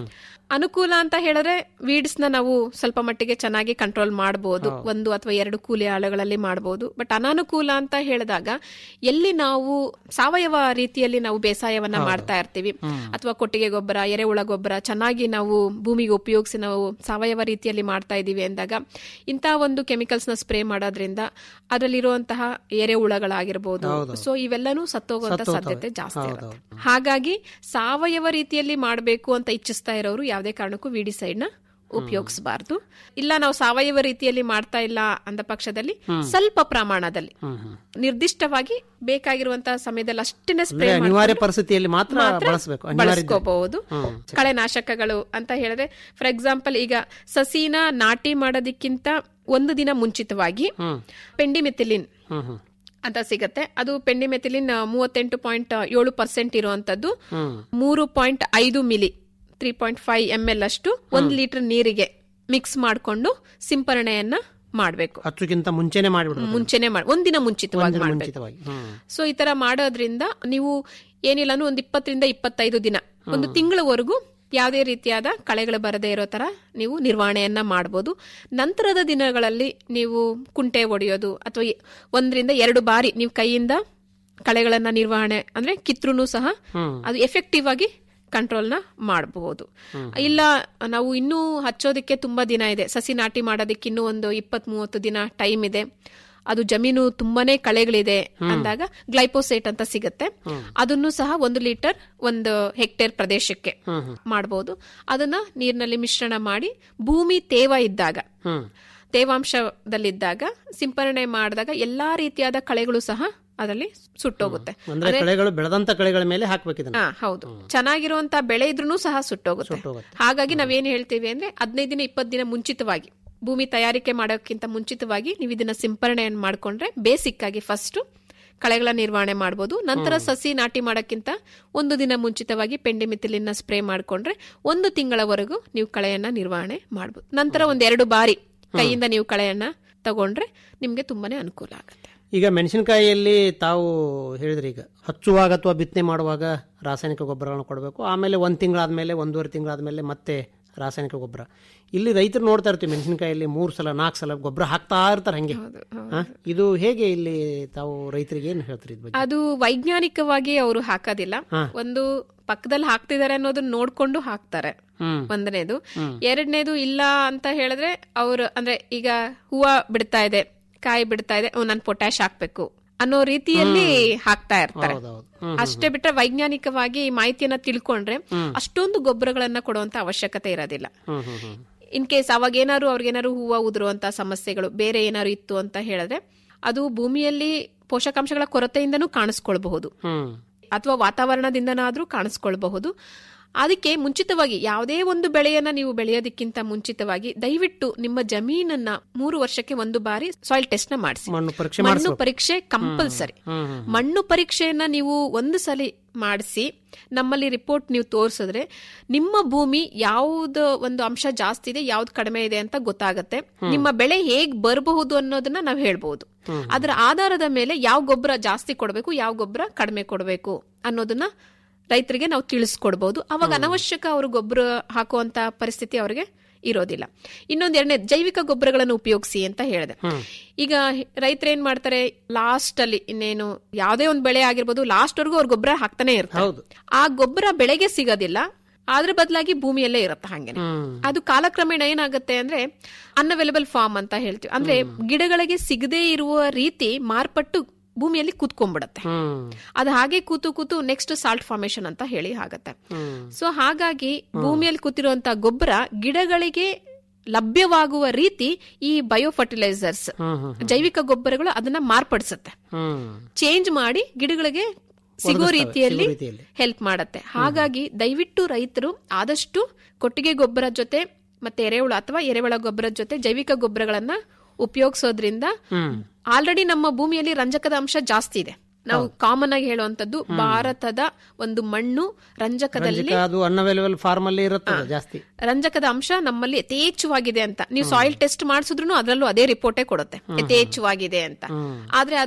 ಅನುಕೂಲ ಅಂತ ಹೇಳಿದ್ರೆ ವೀಡ್ಸ್ ನ ನಾವು ಸ್ವಲ್ಪ ಮಟ್ಟಿಗೆ ಚೆನ್ನಾಗಿ ಕಂಟ್ರೋಲ್ ಮಾಡಬಹುದು ಒಂದು ಅಥವಾ ಎರಡು ಕೂಲಿ ಆಳುಗಳಲ್ಲಿ ಮಾಡಬಹುದು ಬಟ್ ಅನಾನುಕೂಲ ಅಂತ ಹೇಳಿದಾಗ ಎಲ್ಲಿ ನಾವು ಸಾವಯವ ರೀತಿಯಲ್ಲಿ ನಾವು ಬೇಸಾಯವನ್ನ ಮಾಡ್ತಾ ಇರ್ತೀವಿ ಅಥವಾ ಕೊಟ್ಟಿಗೆ ಗೊಬ್ಬರ ಎರೆಹುಳ ಗೊಬ್ಬರ ಚೆನ್ನಾಗಿ ನಾವು ಭೂಮಿಗೆ ಉಪಯೋಗಿಸಿ ನಾವು ಸಾವಯವ ರೀತಿಯಲ್ಲಿ ಮಾಡ್ತಾ ಇದೀವಿ ಅಂದಾಗ ಇಂತಹ ಒಂದು ಕೆಮಿಕಲ್ಸ್ ನ ಸ್ಪ್ರೇ ಮಾಡೋದ್ರಿಂದ ಅದರಲ್ಲಿರುವಂತಹ ಎರೆಹುಳಗಳಾಗಿರ್ಬೋದು ಸೊ ಇವೆಲ್ಲನೂ ಸತ್ತೋಗುವಂತ ಸಾಧ್ಯತೆ ಜಾಸ್ತಿ ಇರುತ್ತೆ ಹಾಗಾಗಿ ಸಾವಯವ ರೀತಿಯಲ್ಲಿ ಮಾಡಬೇಕು ಅಂತ ಇಚ್ಛಿಸ್ತಾ ಇರೋರು ಯಾವುದೇ ಕಾರಣಕ್ಕೂ ವಿಡಿಸೈಡ್ ನ ಉಪಯೋಗಿಸಬಾರ್ದು ಇಲ್ಲ ನಾವು ಸಾವಯವ ರೀತಿಯಲ್ಲಿ ಮಾಡ್ತಾ ಇಲ್ಲ ಅಂದ ಪಕ್ಷದಲ್ಲಿ ಸ್ವಲ್ಪ ಪ್ರಮಾಣದಲ್ಲಿ ನಿರ್ದಿಷ್ಟವಾಗಿ ಬೇಕಾಗಿರುವಂತಹ ಸಮಯದಲ್ಲಿ ಅಷ್ಟೇನೆ ಸ್ಪ್ರೇ ಅಂದ್ರೆ ಅನಿವಾರ್ಯ ಪರಿಸ್ಥಿತಿಯಲ್ಲಿ ಮಾತ್ರ ಬಳಸಬೇಕು ಅನಿವಾರ್ಯ ಇದ್ರೆ. ಬಳಸ್ಕೋಬಹುದು ಕಳೆನಾಶಕಗಳು ಅಂತ ಹೇಳಿದ್ರೆ ಫಾರ್ ಎಕ್ಸಾಂಪಲ್ ಈಗ ಸಸಿನ ನಾಟಿ ಮಾಡೋದಕ್ಕಿಂತ ಒಂದು ದಿನ ಮುಂಚಿತವಾಗಿ ಪೆಂಡಿಮೆಥಿಲಿನ್ ಹ್ಮ್ ಹ್ಮ್ ಅಂತ ಸಿಗತ್ತೆ ಅದು ಪೆಂಡಿಮೆಥಿಲಿನ್ ಮೂವತ್ತೆಂಟು ಪಾಯಿಂಟ್ ಏಳು ಪರ್ಸೆಂಟ್ ಇರುವಂತದ್ದು ಹ್ಮ್ ಮೂರು ಪಾಯಿಂಟ್ ಐದು ಮಿಲಿ three point five M L ಅಷ್ಟು ಒಂದ್ ಲೀಟರ್ ನೀರಿಗೆ ಮಿಕ್ಸ್ ಮಾಡಿಕೊಂಡು ಸಿಂಪರಣೆಯನ್ನ ಮಾಡಬೇಕು ಹಚ್ಚುಕ್ಕಿಂತ ಮುಂಚೆನೆ ಮಾಡಿಬಿಡ್ಬೇಕು ಮುಂಚೆನೆ ಮಾಡಿ ಒಂದಿನ ಮುಂಚಿತವಾಗಿ ಒಂದಿನ ಮಾಡಬೇಕು ಮುಂಚಿತವಾಗಿ ಹ್ಮ್ ಸೊ ಈ ತರ ಮಾಡೋದ್ರಿಂದ ನೀವು ಏನಿಲ್ಲ ಒಂದು ಇಪ್ಪತ್ತರಿಂದ ಇಪ್ಪತ್ತೈದು ದಿನ ಒಂದು ತಿಂಗಳವರೆಗೂ ಯಾವುದೇ ರೀತಿಯಾದ ಕಳೆಗಳು ಬರದೇ ಇರೋ ತರ ನೀವು ನಿರ್ವಹಣೆಯನ್ನ ಮಾಡಬಹುದು ನಂತರದ ದಿನಗಳಲ್ಲಿ ನೀವು ಕುಂಟೆ ಒಡೆಯೋದು ಅಥವಾ ಈ- ಒಂದರಿಂದ ಎರಡು ಬಾರಿ ನೀವು ಕೈಯಿಂದ ಕಳೆಗಳನ್ನ ನಿರ್ವಹಣೆ ಅಂದ್ರೆ ಕಿತ್ರುನು ಸಹ ಅದು ಎಫೆಕ್ಟಿವ್ ಆಗಿ ಕಂಟ್ರೋಲ್ನ ಮಾಡಬಹುದು ಇಲ್ಲ ನಾವು ಇನ್ನೂ ಹಚ್ಚೋದಕ್ಕೆ ತುಂಬಾ ದಿನ ಇದೆ ಸಸಿ ನಾಟಿ ಮಾಡೋದಕ್ಕೆ ಇನ್ನೂ ಒಂದು ಇಪ್ಪತ್ ಮೂವತ್ತು ದಿನ ಟೈಮ್ ಇದೆ ಅದು ಜಮೀನು ತುಂಬಾನೇ ಕಳೆಗಳಿದೆ ಅಂದಾಗ ಗ್ಲೈಪೋಸೇಟ್ ಅಂತ ಸಿಗುತ್ತೆ ಅದನ್ನು ಸಹ ಒಂದು ಲೀಟರ್ ಒಂದು ಹೆಕ್ಟೇರ್ ಪ್ರದೇಶಕ್ಕೆ ಮಾಡಬಹುದು ಅದನ್ನ ನೀರಿನಲ್ಲಿ ಮಿಶ್ರಣ ಮಾಡಿ ಭೂಮಿ ತೇವ ಇದ್ದಾಗ ಹ್ಮ್ ತೇವಾಂಶದಲ್ಲಿದ್ದಾಗ ಸಿಂಪರಣೆ ಮಾಡಿದಾಗ ಎಲ್ಲಾ ರೀತಿಯಾದ ಕಳೆಗಳು ಸಹ ಅದರಲ್ಲಿ ಸುಟ್ಟೋಗುತ್ತೆ ಅಂದ್ರೆ ಕಳೆಗಳು ಬೆಳೆದಂತ ಕಳೆಗಳ ಮೇಲೆ ಹಾಕ್ಬೇಕು ಇದನ್ನ ಹಾ ಹೌದು ಚೆನ್ನಾಗಿರುವಂತ ಬೆಳೆ ಇದ್ರೂ ಸಹ ಸುಟ್ಟೋಗುತ್ತೆ ಹಾಗಾಗಿ ನಾವೇನ್ ಹೇಳ್ತೀವಿ ಅಂದ್ರೆ ಹದಿನೈದು ದಿನ ಇಪ್ಪತ್ತು ದಿನ ಮುಂಚಿತವಾಗಿ ಭೂಮಿ ತಯಾರಿಕೆ ಮಾಡೋಕ್ಕಿಂತ ಮುಂಚಿತವಾಗಿ ನೀವು ಇದನ್ನ ಸಿಂಪರಣೆಯನ್ನು ಮಾಡ್ಕೊಂಡ್ರೆ ಬೇಸಿಕ್ ಆಗಿ ಫಸ್ಟ್ ಕಳೆಗಳ ನಿರ್ವಹಣೆ ಮಾಡಬಹುದು ನಂತರ ಸಸಿ ನಾಟಿ ಮಾಡೋಕ್ಕಿಂತ ಒಂದು ದಿನ ಮುಂಚಿತವಾಗಿ ಪೆಂಡಿಮಿಥಿಲಿನ ಸ್ಪ್ರೇ ಮಾಡ್ಕೊಂಡ್ರೆ ಒಂದು ತಿಂಗಳವರೆಗೂ ನೀವು ಕಳೆಯನ್ನ ನಿರ್ವಹಣೆ ಮಾಡಬಹುದು ನಂತರ ಒಂದೆರಡು ಬಾರಿ ಕೈಯಿಂದ ನೀವು ಕಳೆಯನ್ನ ತಗೊಂಡ್ರೆ ನಿಮ್ಗೆ ತುಂಬಾನೇ ಅನುಕೂಲ ಆಗುತ್ತೆ ಈಗ ಮೆಣಸಿನಕಾಯಿಯಲ್ಲಿ ತಾವು ಹೇಳಿದ್ರಿ ಈಗ ಹಚ್ಚುವಾಗ ಅಥವಾ ಬಿತ್ತನೆ ಮಾಡುವಾಗ ರಾಸಾಯನಿಕ ಗೊಬ್ಬರಗಳನ್ನು ಕೊಡಬೇಕು ಆಮೇಲೆ ಒಂದು ತಿಂಗಳಾದ್ಮೇಲೆ ಒಂದೂವರೆ ತಿಂಗಳಾದ್ಮೇಲೆ ಮತ್ತೆ ರಾಸಾಯನಿಕ ಗೊಬ್ಬರ ಇಲ್ಲಿ ರೈತರು ನೋಡ್ತಾ ಇರ್ತೀವಿ ಮೆಣಸಿನಕಾಯಲ್ಲಿ ಮೂರು ಸಲ ನಾಲ್ಕು ಸಲ ಗೊಬ್ಬರ ಹಾಕ್ತಾ ಇರ್ತಾರೆ ಹಂಗೆ ಹಾ? ಇದು ಹೇಗೆ ಇಲ್ಲಿ ತಾವು ರೈತರಿಗೆ ಏನು ಹೇಳ್ತೀರಿ ಇದ್ ಬಗ್ಗೆ ಅದು ವೈಜ್ಞಾನಿಕವಾಗಿ ಅವರು ಹಾಕೋದಿಲ್ಲ ಒಂದು ಪಕ್ಕದಲ್ಲಿ ಹಾಕ್ತಿದ್ದಾರೆ ಅನ್ನೋದನ್ನ ನೋಡ್ಕೊಂಡು ಹಾಕ್ತಾರೆ ಹ್ಮ್ ಒಂದನೇದು ಎರಡನೇದು ಇಲ್ಲ ಅಂತ ಹೇಳಿದ್ರೆ ಅವರು ಅಂದ್ರೆ ಈಗ ಹೂವ ಬಿಡ್ತಾ ಇದೆ ಕಾಯಿ ಬಿಡ್ತಾ ಇದೆ ನಾನು ಪೊಟ್ಯಾಶ್ ಹಾಕ್ಬೇಕು ಅನ್ನೋ ರೀತಿಯಲ್ಲಿ ಹಾಕ್ತಾ ಇರ್ತಾರೆ ಹೌದೌದು ಹ್ಮ್ ಅಷ್ಟೇ ಬಿಟ್ರೆ ವೈಜ್ಞಾನಿಕವಾಗಿ ಈ ಮಾಹಿತಿಯನ್ನ ತಿಳ್ಕೊಂಡ್ರೆ ಅಷ್ಟೊಂದು ಗೊಬ್ಬರಗಳನ್ನ ಕೊಡುವಂತ ಅವಶ್ಯಕತೆ ಇರೋದಿಲ್ಲ ಹ್ಮ್ ಹ್ಮ್ ಹ್ಮ್ ಇನ್ ಕೇಸ್ ಅವಾಗ ಏನಾದ್ರು ಅವ್ರಿಗೇನಾದ್ರು ಹೂವು ಉದುರುವಂತ ಸಮಸ್ಯೆಗಳು ಬೇರೆ ಏನಾದ್ರು ಇತ್ತು ಅಂತ ಹೇಳಿದ್ರೆ ಅದು ಭೂಮಿಯಲ್ಲಿ ಪೋಷಕಾಂಶಗಳ ಕೊರತೆಯಿಂದನೂ ಕಾಣಿಸ್ಕೊಳ್ಬಹುದು ಹ್ಮ್ ಅಥವಾ ವಾತಾವರಣದಿಂದನಾದ್ರೂ ಕಾಣಿಸ್ಕೊಳ್ಬಹುದು ಅದಕ್ಕೆ ಮುಂಚಿತವಾಗಿ ಯಾವುದೇ ಒಂದು ಬೆಳೆಯನ್ನ ನೀವು ಬೆಳೆಯೋದಕ್ಕಿಂತ ಮುಂಚಿತವಾಗಿ ದಯವಿಟ್ಟು ನಿಮ್ಮ ಜಮೀನನ್ನ ಮೂರು ವರ್ಷಕ್ಕೆ ಒಂದು ಬಾರಿ ಸಾಯಿಲ್ ಟೆಸ್ಟ್ ನ ಮಾಡಿಸಿ ಮಣ್ಣು ಪರೀಕ್ಷೆ ಮಣ್ಣು ಮಾಡಿಸ್ಬೇಕು. ಪರೀಕ್ಷೆ ಕಂಪಲ್ಸರಿ ಹ್ಮ್ ಹ್ಮ್ ಮಣ್ಣು ಪರೀಕ್ಷೆಯನ್ನ ನೀವು ಒಂದು ಸಲ ಮಾಡಿಸಿ ನಮ್ಮಲ್ಲಿ ರಿಪೋರ್ಟ್ ನೀವು ತೋರಿಸಿದ್ರೆ ನಿಮ್ಮ ಭೂಮಿ ಯಾವ್ದು ಒಂದು ಅಂಶ ಜಾಸ್ತಿ ಇದೆ ಯಾವ್ದು ಕಡಿಮೆ ಇದೆ ಅಂತ ಗೊತ್ತಾಗತ್ತೆ ನಿಮ್ಮ ಬೆಳೆ ಹೇಗ್ ಬರಬಹುದು ಅನ್ನೋದನ್ನ ನಾವು ಹೇಳ್ಬಹುದು ಅದರ ಆಧಾರದ ಮೇಲೆ ಯಾವ ಗೊಬ್ಬರ ಜಾಸ್ತಿ ಕೊಡಬೇಕು ಯಾವ ಗೊಬ್ಬರ ಕಡಿಮೆ ಕೊಡಬೇಕು ಅನ್ನೋದನ್ನ ರೈತರಿಗೆ ನಾವು ತಿಳಿಸ್ಕೊಡ್ಬಹುದು ಅವಾಗ ಅನವಶ್ಯಕ ಅವರು ಗೊಬ್ಬರ ಹಾಕುವಂತ ಪರಿಸ್ಥಿತಿ ಅವರಿಗೆ ಇರೋದಿಲ್ಲ ಇನ್ನೊಂದ್ ಎರಡನೇ ಜೈವಿಕ ಗೊಬ್ಬರಗಳನ್ನು ಉಪಯೋಗಿಸಿ ಅಂತ ಹೇಳಿದೆ ಈಗ ರೈತರು ಏನ್ ಮಾಡ್ತಾರೆ ಲಾಸ್ಟ್ ಅಲ್ಲಿ ಇನ್ನೇನು ಯಾವುದೇ ಒಂದು ಬೆಳೆ ಆಗಿರ್ಬೋದು ಲಾಸ್ಟ್ ವರ್ಗೂ ಅವ್ರು ಗೊಬ್ಬರ ಹಾಕ್ತಾನೆ ಇರ್ತಾರೆ ಹೌದು. ಆ ಗೊಬ್ಬರ ಬೆಳೆಗೆ ಸಿಗೋದಿಲ್ಲ ಅದ್ರ ಬದಲಾಗಿ ಭೂಮಿಯಲ್ಲೇ ಇರುತ್ತೆ ಹಂಗೆ ಹ್ಮ್ ಅದು ಕಾಲಕ್ರಮೇಣ ಏನಾಗುತ್ತೆ ಅಂದ್ರೆ ಅನ್ಅವೈಲಬಲ್ ಫಾರ್ಮ್ ಅಂತ ಹೇಳ್ತೀವಿ ಅಂದ್ರೆ ಗಿಡಗಳಿಗೆ ಸಿಗದೇ ಇರುವ ರೀತಿ ಮಾರ್ಪಟ್ಟು ಭೂಮಿಯಲ್ಲಿ ಕೂತ್ಕೊಂಡ್ಬಿಡತ್ತೆ ಹ್ಮ್ ಅದು ಹಾಗೆ ಕೂತು ಕೂತು ನೆಕ್ಸ್ಟ್ ಸಾಲ್ಟ್ ಫಾರ್ಮೇಶನ್ ಅಂತ ಹೇಳಿ ಆಗತ್ತೆ ಹ್ಮ್ ಸೊ ಹಾಗಾಗಿ ಭೂಮಿಯಲ್ಲಿ ಕೂತಿರುವಂತ ಗೊಬ್ಬರ ಗಿಡಗಳಿಗೆ ಲಭ್ಯವಾಗುವ ರೀತಿ ಈ ಬಯೋ ಫರ್ಟಿಲೈಸರ್ಸ್ ಹ್ಮ್ ಹ್ಮ್ ಜೈವಿಕ ಗೊಬ್ಬರಗಳು ಅದನ್ನ ಮಾರ್ಪಡಿಸುತ್ತೆ ಹ್ಮ್ ಚೇಂಜ್ ಮಾಡಿ ಗಿಡಗಳಿಗೆ ಸಿಗೋ ಒದಗಿಸ್ತವೆ, ರೀತಿಯಲ್ಲಿ ಸಿಗೋ ರೀತಿಯಲ್ಲಿ. ಹೆಲ್ಪ್ ಮಾಡತ್ತೆ ಹಾಗಾಗಿ ದಯವಿಟ್ಟು ರೈತರು ಆದಷ್ಟು ಕೊಟ್ಟಿಗೆ ಗೊಬ್ಬರ ಜೊತೆ ಮತ್ತೆ ಎರೆಹುಳ ಅಥವಾ ಎರೆಹುಳ ಗೊಬ್ಬರದ ಜೊತೆ ಜೈವಿಕ ಗೊಬ್ಬರಗಳನ್ನ ಉಪಯೋಗಿಸೋದ್ರಿಂದ ಹ್ಮ್ ಆಲ್ರೆಡಿ ನಮ್ಮ ಭೂಮಿಯಲ್ಲಿ ರಂಜಕದ ಅಂಶ ಜಾಸ್ತಿ ಇದೆ ನಾವು ಕಾಮನ್ ಆಗಿ ಹೇಳುವಂತದ್ದು ಭಾರತದ ಒಂದು ಮಣ್ಣು ರಂಜಕದಲ್ಲಿ ರಂಜಿಕ ಅದು ಅನ್ಅವೈಲೇಬಲ್ ಫಾರ್ಮ್ ಅಲ್ಲಿ ಇರುತ್ತದೆ ಜಾಸ್ತಿ ರಂಜಕದ ಅಂಶ ನಮ್ಮಲ್ಲಿ ಯಥೇಚ್ಛವಾಗಿದೆ ಅಂತ ನೀವು ಸಾಯಿಲ್ ಟೆಸ್ಟ್ ಮಾಡಿಸಿದ್ರು ಅದರಲ್ಲೂ ಅದೇ ರಿಪೋರ್ಟೇ ಕೊಡುತ್ತೆ ಯಥೇಚ್ಛವಾಗಿದೆ ಅಂತ ಆದ್ರೆ ಅದು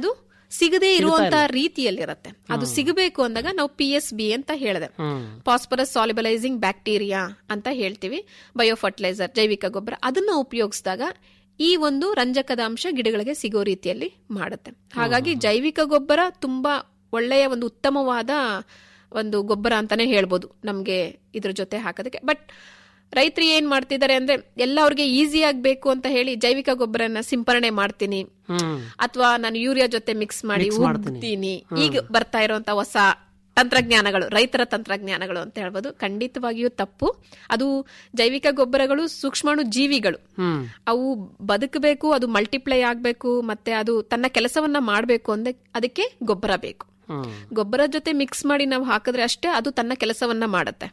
ಸಿಗದೇ ಇರುವಂತ ರೀತಿಯಲ್ಲಿರುತ್ತೆ ಅದು ಸಿಗಬೇಕು ಅಂದಾಗ ನಾವು ಪಿ ಎಸ್ ಬಿ ಅಂತ ಹೇಳಿದೆ ಫಾಸ್ಫರಸ್ ಸಾಲಿಬಲೈಸಿಂಗ್ ಬ್ಯಾಕ್ಟೀರಿಯಾ ಅಂತ ಹೇಳ್ತೀವಿ ಬಯೋ ಫರ್ಟಿಲೈಸರ್ ಜೈವಿಕ ಗೊಬ್ಬರ ಅದನ್ನ ಉಪಯೋಗಿಸಿದಾಗ ಈ ಒಂದು ರಂಜಕದ ಅಂಶ ಗಿಡಗಳಿಗೆ ಸಿಗೋ ರೀತಿಯಲ್ಲಿ ಮಾಡುತ್ತೆ ಹಾಗಾಗಿ ಜೈವಿಕ ಗೊಬ್ಬರ ತುಂಬಾ ಒಳ್ಳೆಯ ಒಂದು ಉತ್ತಮವಾದ ಒಂದು ಗೊಬ್ಬರ ಅಂತಾನೆ ಹೇಳ್ಬೋದು ನಮ್ಗೆ ಇದ್ರ ಜೊತೆ ಹಾಕೋದಕ್ಕೆ ಬಟ್ ರೈತರು ಏನ್ ಮಾಡ್ತಿದ್ದಾರೆ ಅಂದ್ರೆ ಎಲ್ಲ ಅವ್ರಿಗೆ ಈಸಿ ಆಗ್ಬೇಕು ಅಂತ ಹೇಳಿ ಜೈವಿಕ ಗೊಬ್ಬರನ ಸಿಂಪರಣೆ ಮಾಡ್ತೀನಿ ಅಥವಾ ನಾನು ಯೂರಿಯಾ ಜೊತೆ ಮಿಕ್ಸ್ ಮಾಡಿ Mix ಮಾಡ್ತೀನಿ. ಉಗ್ತೀನಿ ಈಗ ಬರ್ತಾ ಇರುವಂತ ಹೊಸ ತಂತ್ರಜ್ಞಾನಗಳು ರೈತರ ತಂತ್ರಜ್ಞಾನಗಳು ಅಂತ ಹೇಳ್ಬೋದು ಖಂಡಿತವಾಗಿಯೂ ತಪ್ಪು ಅದು ಜೈವಿಕ ಗೊಬ್ಬರಗಳು ಸೂಕ್ಷ್ಮಾಣು ಜೀವಿಗಳು ಹ್ಮ್ ಅವು ಬದುಕಬೇಕು ಅದು ಮಲ್ಟಿಪ್ಲೈ ಆಗಬೇಕು ಮತ್ತೆ ಅದು ತನ್ನ ಕೆಲಸವನ್ನ ಮಾಡಬೇಕು ಅಂದ್ರೆ ಅದಕ್ಕೆ ಗೊಬ್ಬರ ಬೇಕು ಹ್ಮ್ ಗೊಬ್ಬರ ಜೊತೆ ಮಿಕ್ಸ್ ಮಾಡಿ ನಾವು ಹಾಕಿದ್ರೆ ಅಷ್ಟೇ ಅದು ತನ್ನ ಕೆಲಸವನ್ನ ಮಾಡುತ್ತೆ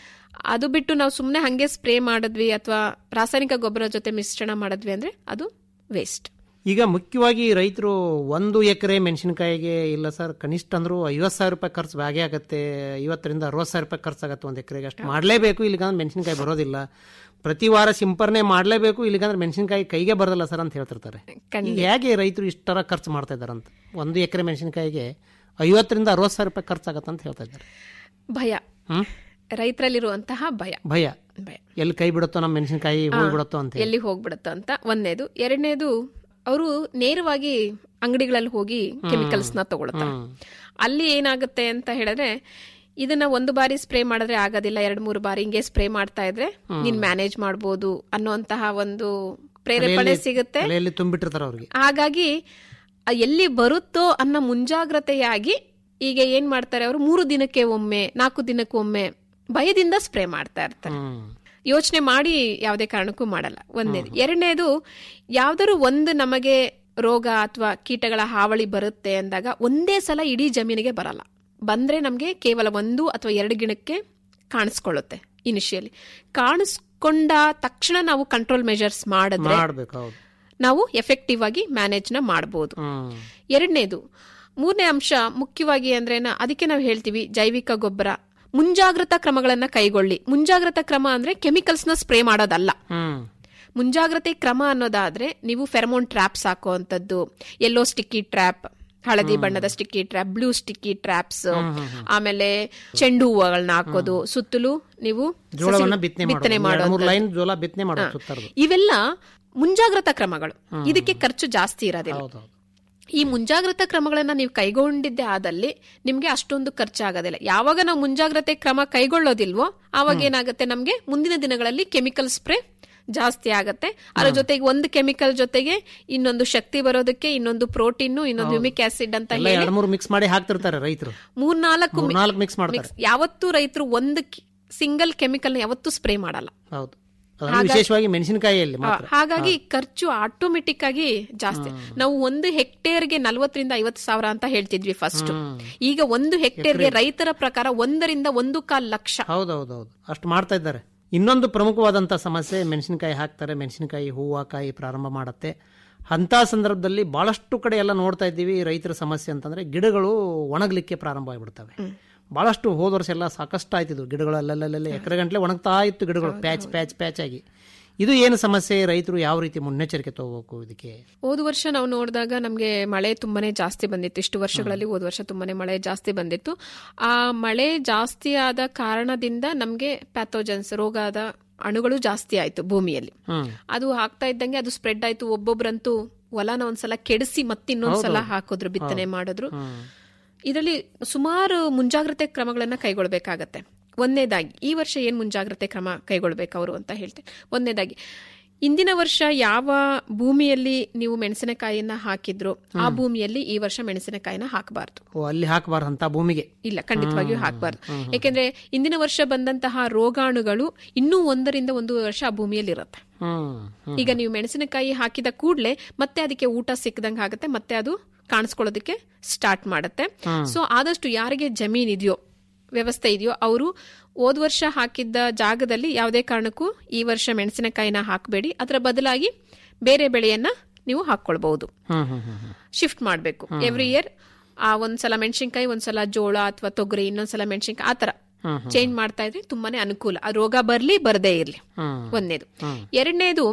ಅದು ಬಿಟ್ಟು ನಾವು ಸುಮ್ಮನೆ ಹಂಗೆ ಸ್ಪ್ರೇ ಮಾಡಿದ್ವಿ ಅಥವಾ ರಾಸಾಯನಿಕ ಗೊಬ್ಬರ ಜೊತೆ ಮಿಶ್ರಣ ಮಾಡಿದ್ವಿ ಅಂದ್ರೆ ಅದು ವೇಸ್ಟ್ ಈಗ ಮುಖ್ಯವಾಗಿ ರೈತರು ಒಂದು ಎಕರೆ ಮೆಣಸಿನಕಾಯಿಗೆ ಇಲ್ಲ ಸರ್ ಕನಿಷ್ಠ ಅಂದ್ರೂ ಐವತ್ತು ಸಾವಿರ ರೂಪಾಯಿ ಖರ್ಚು ಹಾಗೆ ಆಗತ್ತೆ ಐವತ್ತರಿಂದ ಅರವತ್ತು ಸಾವಿರ ರೂಪಾಯಿ ಖರ್ಚಾಗತ್ತೆ ಒಂದು ಎಕರೆಗೆ ಅಷ್ಟು ಮಾಡಲೇಬೇಕು ಇಲ್ಲಿಗಂದ್ರೆ ಮೆಣಸಿನಕಾಯಿ ಬರೋದಿಲ್ಲ ಪ್ರತಿ ವಾರ ಸಿಂಪರಣೆ ಮಾಡಲೇಬೇಕು ಇಲ್ಲಿಗಂದ್ರೆ ಮೆಣಸಿನಕಾಯಿ ಕೈಗೆ ಬರೋದಿಲ್ಲ ಸರ್ ಅಂತ ಹೇಳ್ತಿರ್ತಾರೆ ಈಗ ಹೇಗೆ ರೈತರು ಇಷ್ಟರ ಖರ್ಚು ಮಾಡ್ತಾ ಇದ್ದಾರೆ ಅಂತ ಒಂದು ಎಕರೆ ಮೆಣಸಿನಕಾಯಿಗೆ ಐವತ್ತರಿಂದ ಅರವತ್ತು ಸಾವಿರ ರೂಪಾಯಿ ಖರ್ಚಾಗತ್ತೆ ಅಂತ ಹೇಳ್ತಾ ಇದ್ದಾರೆ ಭಯ ಹ್ಮ್ ರೈತರಲ್ಲಿರುವಂತಹ ಭಯ ಭಯ ಭಯ ಎಲ್ಲಿ ಕೈ ಬಿಡುತ್ತೋ ನಮ್ಮ ಮೆಣಸಿನಕಾಯಿ ಹೋಗ್ಬಿಡುತ್ತೋ ಅಂತ ಹೇಳಿ. ಎಲ್ಲಿ ಹೋಗ್ಬಿಡುತ್ತೋ ಅಂತ ಒಂದನೇದು ಎರಡನೇದು ಅವರು ನೇರವಾಗಿ ಅಂಗಡಿಗಳಲ್ಲಿ ಹೋಗಿ ಕೆಮಿಕಲ್ಸ್ ನ ತಗೊಳ್ತಾರೆ ಅಲ್ಲಿ ಏನಾಗುತ್ತೆ ಅಂತ ಹೇಳಿದ್ರೆ ಇದನ್ನ ಒಂದು ಬಾರಿ ಸ್ಪ್ರೇ ಮಾಡಿದ್ರೆ ಆಗೋದಿಲ್ಲ ಎರಡ್ ಮೂರು ಬಾರಿ ಹಿಂಗೆ ಸ್ಪ್ರೇ ಮಾಡ್ತಾ ಇದ್ರೆ ನೀನ್ ಮ್ಯಾನೇಜ್ ಮಾಡ್ಬೋದು ಅನ್ನುವಂತಹ ಒಂದು ಪ್ರೇರೇಪಣೆ ತಲೆಯಲ್ಲಿ- ಸಿಗುತ್ತೆ ತಲೆಯಲ್ಲಿ ತುಂಬಿಟ್ಟಿರ್ತಾರೆ ಅವ್ರಿಗೆ ಹಾಗಾಗಿ ಆ ಎಲ್ಲಿ ಬರುತ್ತೋ ಅನ್ನೋ ಮುಂಜಾಗ್ರತೆಯಾಗಿ ಈಗ ಏನ್ ಮಾಡ್ತಾರೆ ಅವರು ಮೂರು ದಿನಕ್ಕೆ ಒಮ್ಮೆ ನಾಲ್ಕು ದಿನಕ್ಕೆ ಒಮ್ಮೆ ಭಯದಿಂದ ಸ್ಪ್ರೇ ಮಾಡ್ತಾ ಇರ್ತಾರೆ ಯೋಚನೆ ಮಾಡಿ ಯಾವುದೇ ಕಾರಣಕ್ಕೂ ಮಾಡಲ್ಲ ಒಂದನೇದು ಎರಡನೇದು ಯಾವ್ದಾದ್ರು ಒಂದು ನಮಗೆ ರೋಗ ಅಥವಾ ಕೀಟಗಳ ಹಾವಳಿ ಬರುತ್ತೆ ಅಂದಾಗ ಒಂದೇ ಸಲ ಇಡೀ ಜಮೀನಿಗೆ ಬರಲ್ಲ ಬಂದ್ರೆ ನಮಗೆ ಕೇವಲ ಒಂದು ಅಥವಾ ಎರಡು ಗಿಣಕ್ಕೆ ಕಾಣಿಸ್ಕೊಳ್ಳುತ್ತೆ ಇನಿಷಿಯಲಿ ಕಾಣಿಸ್ಕೊಂಡ ತಕ್ಷಣ ನಾವು ಕಂಟ್ರೋಲ್ ಮೆಜರ್ಸ್ ಮಾಡಿದ್ರೆ ಮಾಡ್ಬೇಕು ಹೌದು ನಾವು ಎಫೆಕ್ಟಿವ್ ಆಗಿ ಮ್ಯಾನೇಜ್ ನ ಮಾಡಬಹುದು ಹ್ಮ್ ಎರಡನೇದು ಮೂರನೇ ಅಂಶ ಮುಖ್ಯವಾಗಿ ಅಂದ್ರೆ ನ- ಅದಕ್ಕೆ ನಾವು ಹೇಳ್ತೀವಿ ಜೈವಿಕ ಗೊಬ್ಬರ ಮುಂಜಾಗ್ರತಾ ಕ್ರಮಗಳನ್ನ ಕೈಗೊಳ್ಳಿ ಮುಂಜಾಗ್ರತಾ ಕ್ರಮ ಅಂದ್ರೆ ಕೆಮಿಕಲ್ಸ್ ನ ಸ್ಪ್ರೇ ಮಾಡೋದಲ್ಲ ಹ್ಮ್ ಮುಂಜಾಗ್ರತೆ ಕ್ರಮ ಅನ್ನೋದಾದ್ರೆ ನೀವು ಫೆರಮೋನ್ ಟ್ರ್ಯಾಪ್ಸ್ ಹಾಕುವಂತದ್ದು ಎಲ್ಲೋ ಸ್ಟಿಕ್ಕಿ ಟ್ರ್ಯಾಪ್ ಹಳದಿ ಬಣ್ಣದ sticky trap blue sticky traps ಆಮೇಲೆ ಚೆಂಡು ಹೂವುಗಳನ್ನ ಹಾಕೋದು ಸುತ್ತಲೂ ನೀವು ಜೋಳವನ್ನ ಸಸಿ- ಬಿತ್ತನೆ ಬಿತ್ತನೆ ಮಾಡೋದು ಎರಡು ಮೂರು ಮಾಡೋದು ಲೈನ್ ಜೋಳ ಬಿತ್ತನೆ ಮಾಡೋದು ಸುತ್ತರ್ದು ಇವೆಲ್ಲ ಮುಂಜಾಗ್ರತಾ ಕ್ರಮಗಳು ಇದಕ್ಕೆ ಖರ್ಚು ಜಾಸ್ತಿ ಇರೋದಿಲ್ಲ ಹೌದೌದು ಈ ಮುಂಜಾಗ್ರತಾ ಕ್ರಮಗಳನ್ನ ನೀವು ಕೈಗೊಂಡಿದ್ದೆ ಆದಲ್ಲಿ ನಿಮ್ಗೆ ಅಷ್ಟೊಂದು ಖರ್ಚಾಗೋದಿಲ್ಲ ಯಾವಾಗ ನಾವು ಮುಂಜಾಗ್ರತೆ ಕ್ರಮ ಕೈಗೊಳ್ಳೋದಿಲ್ವೋ ಆವಾಗ ಏನಾಗುತ್ತೆ ನಮ್ಗೆ ಮುಂದಿನ ದಿನಗಳಲ್ಲಿ ಕೆಮಿಕಲ್ ಸ್ಪ್ರೇ ಜಾಸ್ತಿ ಆಗತ್ತೆ ಅದ್ರ ಜೊತೆಗೆ ಒಂದು ಕೆಮಿಕಲ್ ಜೊತೆಗೆ ಇನ್ನೊಂದು ಶಕ್ತಿ ಬರೋದಕ್ಕೆ ಇನ್ನೊಂದು ಪ್ರೋಟೀನ್ ಇನ್ನೊಂದು ಹ್ಯೂಮಿಕ್ ಆಸಿಡ್ ಅಂತ ಎಲ್ಲ ಹೇಳಿ ಎರಡ್ ಮೂರು ಮಿಕ್ಸ್ ಮಾಡಿ ಹಾಕ್ತಿರ್ತಾರೆ ರೈತರು ಮೂರ್ನಾಲ್ಕು ಮೂರ್ನಾಲ್ಕು ಮಿಕ್ಸ್ ಮಾಡ್ತಾರೆ mix- ಯಾವತ್ತೂ ರೈತರು ಒಂದು ಸಿಂಗಲ್ ಕೆಮಿಕಲ್ ಯಾವತ್ತೂ ಸ್ಪ್ರೇ ಮಾಡಲ್ಲ ಹೌದು ಅದನ್ನು ವಿಶೇಷವಾಗಿ ಮೆಣಸಿನಕಾಯಿಯಲ್ಲಿ ಮಾತ್ರ ಹಾಗಾಗಿ ಖರ್ಚು ಆಟೋಮೆಟಿಕ್ ಆಗಿ ಜಾಸ್ತಿ ನಾವು ಒಂದು ಹೆಕ್ಟೇರ್ಗೆ ನಲ್ವತ್ತರಿಂದ ಐವತ್ತು ಸಾವಿರ ಅಂತ ಹೇಳ್ತಿದ್ವಿ ಫಸ್ಟ್ ಈಗ ಒಂದು ಹೆಕ್ಟೇರ್ಗೆ ರೈತರ ಪ್ರಕಾರ ಒಂದರಿಂದ ಒಂದು ಕಾಲ್ ಲಕ್ಷ ಹೌದೌದೌದು ಅಷ್ಟು ಮಾಡ್ತಾ ಇದ್ದಾರೆ ಇನ್ನೊಂದು ಪ್ರಮುಖವಾದಂಥ ಸಮಸ್ಯೆ ಮೆಣಸಿನಕಾಯಿ ಹಾಕ್ತಾರೆ ಮೆಣಸಿನಕಾಯಿ ಹೂವು ಕಾಯಿ ಪ್ರಾರಂಭ ಮಾಡುತ್ತೆ ಅಂಥ ಸಂದರ್ಭದಲ್ಲಿ ಬಹಳಷ್ಟು ಕಡೆ ಎಲ್ಲ ನೋಡ್ತಾ ಇದ್ದೀವಿ ರೈತರ ಸಮಸ್ಯೆ ಅಂತಂದ್ರೆ ಗಿಡಗಳು ಒಣಗಲಿಕ್ಕೆ ಪ್ರಾರಂಭ ಆಗಿಬಿಡ್ತವೆ ಬಹಳಷ್ಟು ಹೋದ ವರ್ಷ ಎಲ್ಲ ಸಾಕಷ್ಟು ಆಯ್ತಿದ್ವು ಗಿಡಗಳು ಅಲ್ಲಲ್ಲಲ್ಲೇ ಎಕರೆ ಗಂಟ್ಲೆ ಒಣಗ್ತಾ ಇತ್ತು ಗಿಡಗಳು ಪ್ಯಾಚ್ ಪ್ಯಾಚ್ ಪ್ಯಾಚ್ ಆಗಿ ಇದು ಏನು ಸಮಸ್ಯೆ ರೈತರು ಯಾವ ರೀತಿ ಮುನ್ನೆಚ್ಚರಿಕೆ ತಗೋಬೇಕು ಇದಕ್ಕೆ ಹೋದ ವರ್ಷ ನಾವು ನೋಡಿದಾಗ ನಮಗೆ ಮಳೆ ತುಂಬಾನೇ ಜಾಸ್ತಿ ಬಂದಿತ್ತು ಇಷ್ಟು ವರ್ಷಗಳಲ್ಲಿ ಹೋದ ವರ್ಷ ತುಂಬಾನೇ ಮಳೆ ಜಾಸ್ತಿ ಬಂದಿತ್ತು ಆ ಮಳೆ ಜಾಸ್ತಿ ಆದ ಕಾರಣದಿಂದ ನಮಗೆ ಪ್ಯಾಥೋಜನ್ಸ್ ರೋಗದ ಅಣುಗಳು ಜಾಸ್ತಿ ಆಯ್ತು ಭೂಮಿಯಲ್ಲಿ ಹ್ಮ್ ಅದು ಆಗ್ತಾ ಇದ್ದಂಗೆ ಅದು ಸ್ಪ್ರೆಡ್ ಆಯ್ತು ಒಬ್ಬೊಬ್ರಂತೂ ಹೊಲನ ಒಂದ್ಸಲ ಕೆಡಿಸಿ ಮತ್ತಿನ್ನೊಂದ್ಸಲ ಹಾಕಿದ್ರು ಬಿತ್ತನೆ ಮಾಡಿದ್ರು ಇದರಲ್ಲಿ ಸುಮಾರು ಮುಂಜಾಗ್ರತೆ ಕ್ರಮಗಳನ್ನ ಕೈಗೊಳ್ಬೇಕಾಗತ್ತೆ ಒಂದನೇದಾಗಿ ಈ ವರ್ಷ ಏನ್ ಮುಂಜಾಗ್ರತೆ ಕ್ರಮ ಕೈಗೊಳ್ಬೇಕು ಅವರು ಅಂತ ಹೇಳ್ತೇನೆ ಒಂದನೇದಾಗಿ ಇಂದಿನ ವರ್ಷ ಯಾವ ಭೂಮಿಯಲ್ಲಿ ನೀವು ಮೆಣಸಿನಕಾಯಿಯನ್ನ ಹಾಕಿದ್ರು ಆ ಭೂಮಿಯಲ್ಲಿ ಈ ವರ್ಷ ಮೆಣಸಿನಕಾಯಿನ ಹಾಕಬಾರ್ದು ಓ ಅಲ್ಲಿ ಹಾಕಬಾರ್ದು ಅಂತ ಭೂಮಿಗೆ ಇಲ್ಲ ಖಂಡಿತವಾಗಿಯೂ ಹಾಕಬಾರ್ದು ಯಾಕೆಂದ್ರೆ ಇಂದಿನ ವರ್ಷ ಬಂದಂತಹ ರೋಗಾಣುಗಳು ಇನ್ನೂ ಒಂದರಿಂದ ಒಂದು ವರ್ಷ ಆ ಭೂಮಿಯಲ್ಲಿ ಇರುತ್ತೆ ಹ್ಮ್ ಈಗ ನೀವು ಮೆಣಸಿನಕಾಯಿ ಹಾಕಿದ ಕೂಡಲೇ ಮತ್ತೆ ಅದಕ್ಕೆ ಊಟ ಸಿಕ್ಕದಂಗೆ ಆಗುತ್ತೆ ಮತ್ತೆ ಅದು ಕಾಣಿಸ್ಕೊಳ್ಳೋದಕ್ಕೆ ಸ್ಟಾರ್ಟ್ ಮಾಡುತ್ತೆ ಸೊ ಆದಷ್ಟು ಯಾರಿಗೆ ಜಮೀನ್ ಇದೆಯೋ ವ್ಯವಸ್ಥೆ ಇದೆಯೋ ಅವರು ಹೋದ್ ವರ್ಷ ಹಾಕಿದ್ದ ಜಾಗದಲ್ಲಿ ಯಾವುದೇ ಕಾರಣಕ್ಕೂ ಈ ವರ್ಷ ಮೆಣಸಿನಕಾಯಿನ ಹಾಕಬೇಡಿ ಅದರ ಬದಲಾಗಿ ಬೇರೆ ಬೆಳೆಯನ್ನ ನೀವು ಹಾಕೊಳ್ಬಹುದು ಹ್ಮ್ ಹ್ಮ್ ಹ್ಮ್ ಹ್ಮ್ ಶಿಫ್ಟ್ ಮಾಡಬೇಕು ಎವ್ರಿ ಇಯರ್ ಆ ಒಂದ್ಸಲ ಮೆಣಸಿನ್ಕಾಯಿ ಒಂದ್ಸಲ ಜೋಳ ಅಥವಾ ತೊಗರಿ ಇನ್ನೊಂದ್ಸಲ ಮೆಣಸಿನ್ಕಾಯಿ ಆತರ ಚೇಂಜ್ ಮಾಡ್ತಾ ಇದ್ರೆ ತುಂಬಾನೇ ಅನುಕೂಲ ಆ ರೋಗ ಬರ್ಲಿ ಬರದೇ ಇರ್ಲಿ ಹ್ಮ್ ಒಂದನೇದು ಎರಡನೇದು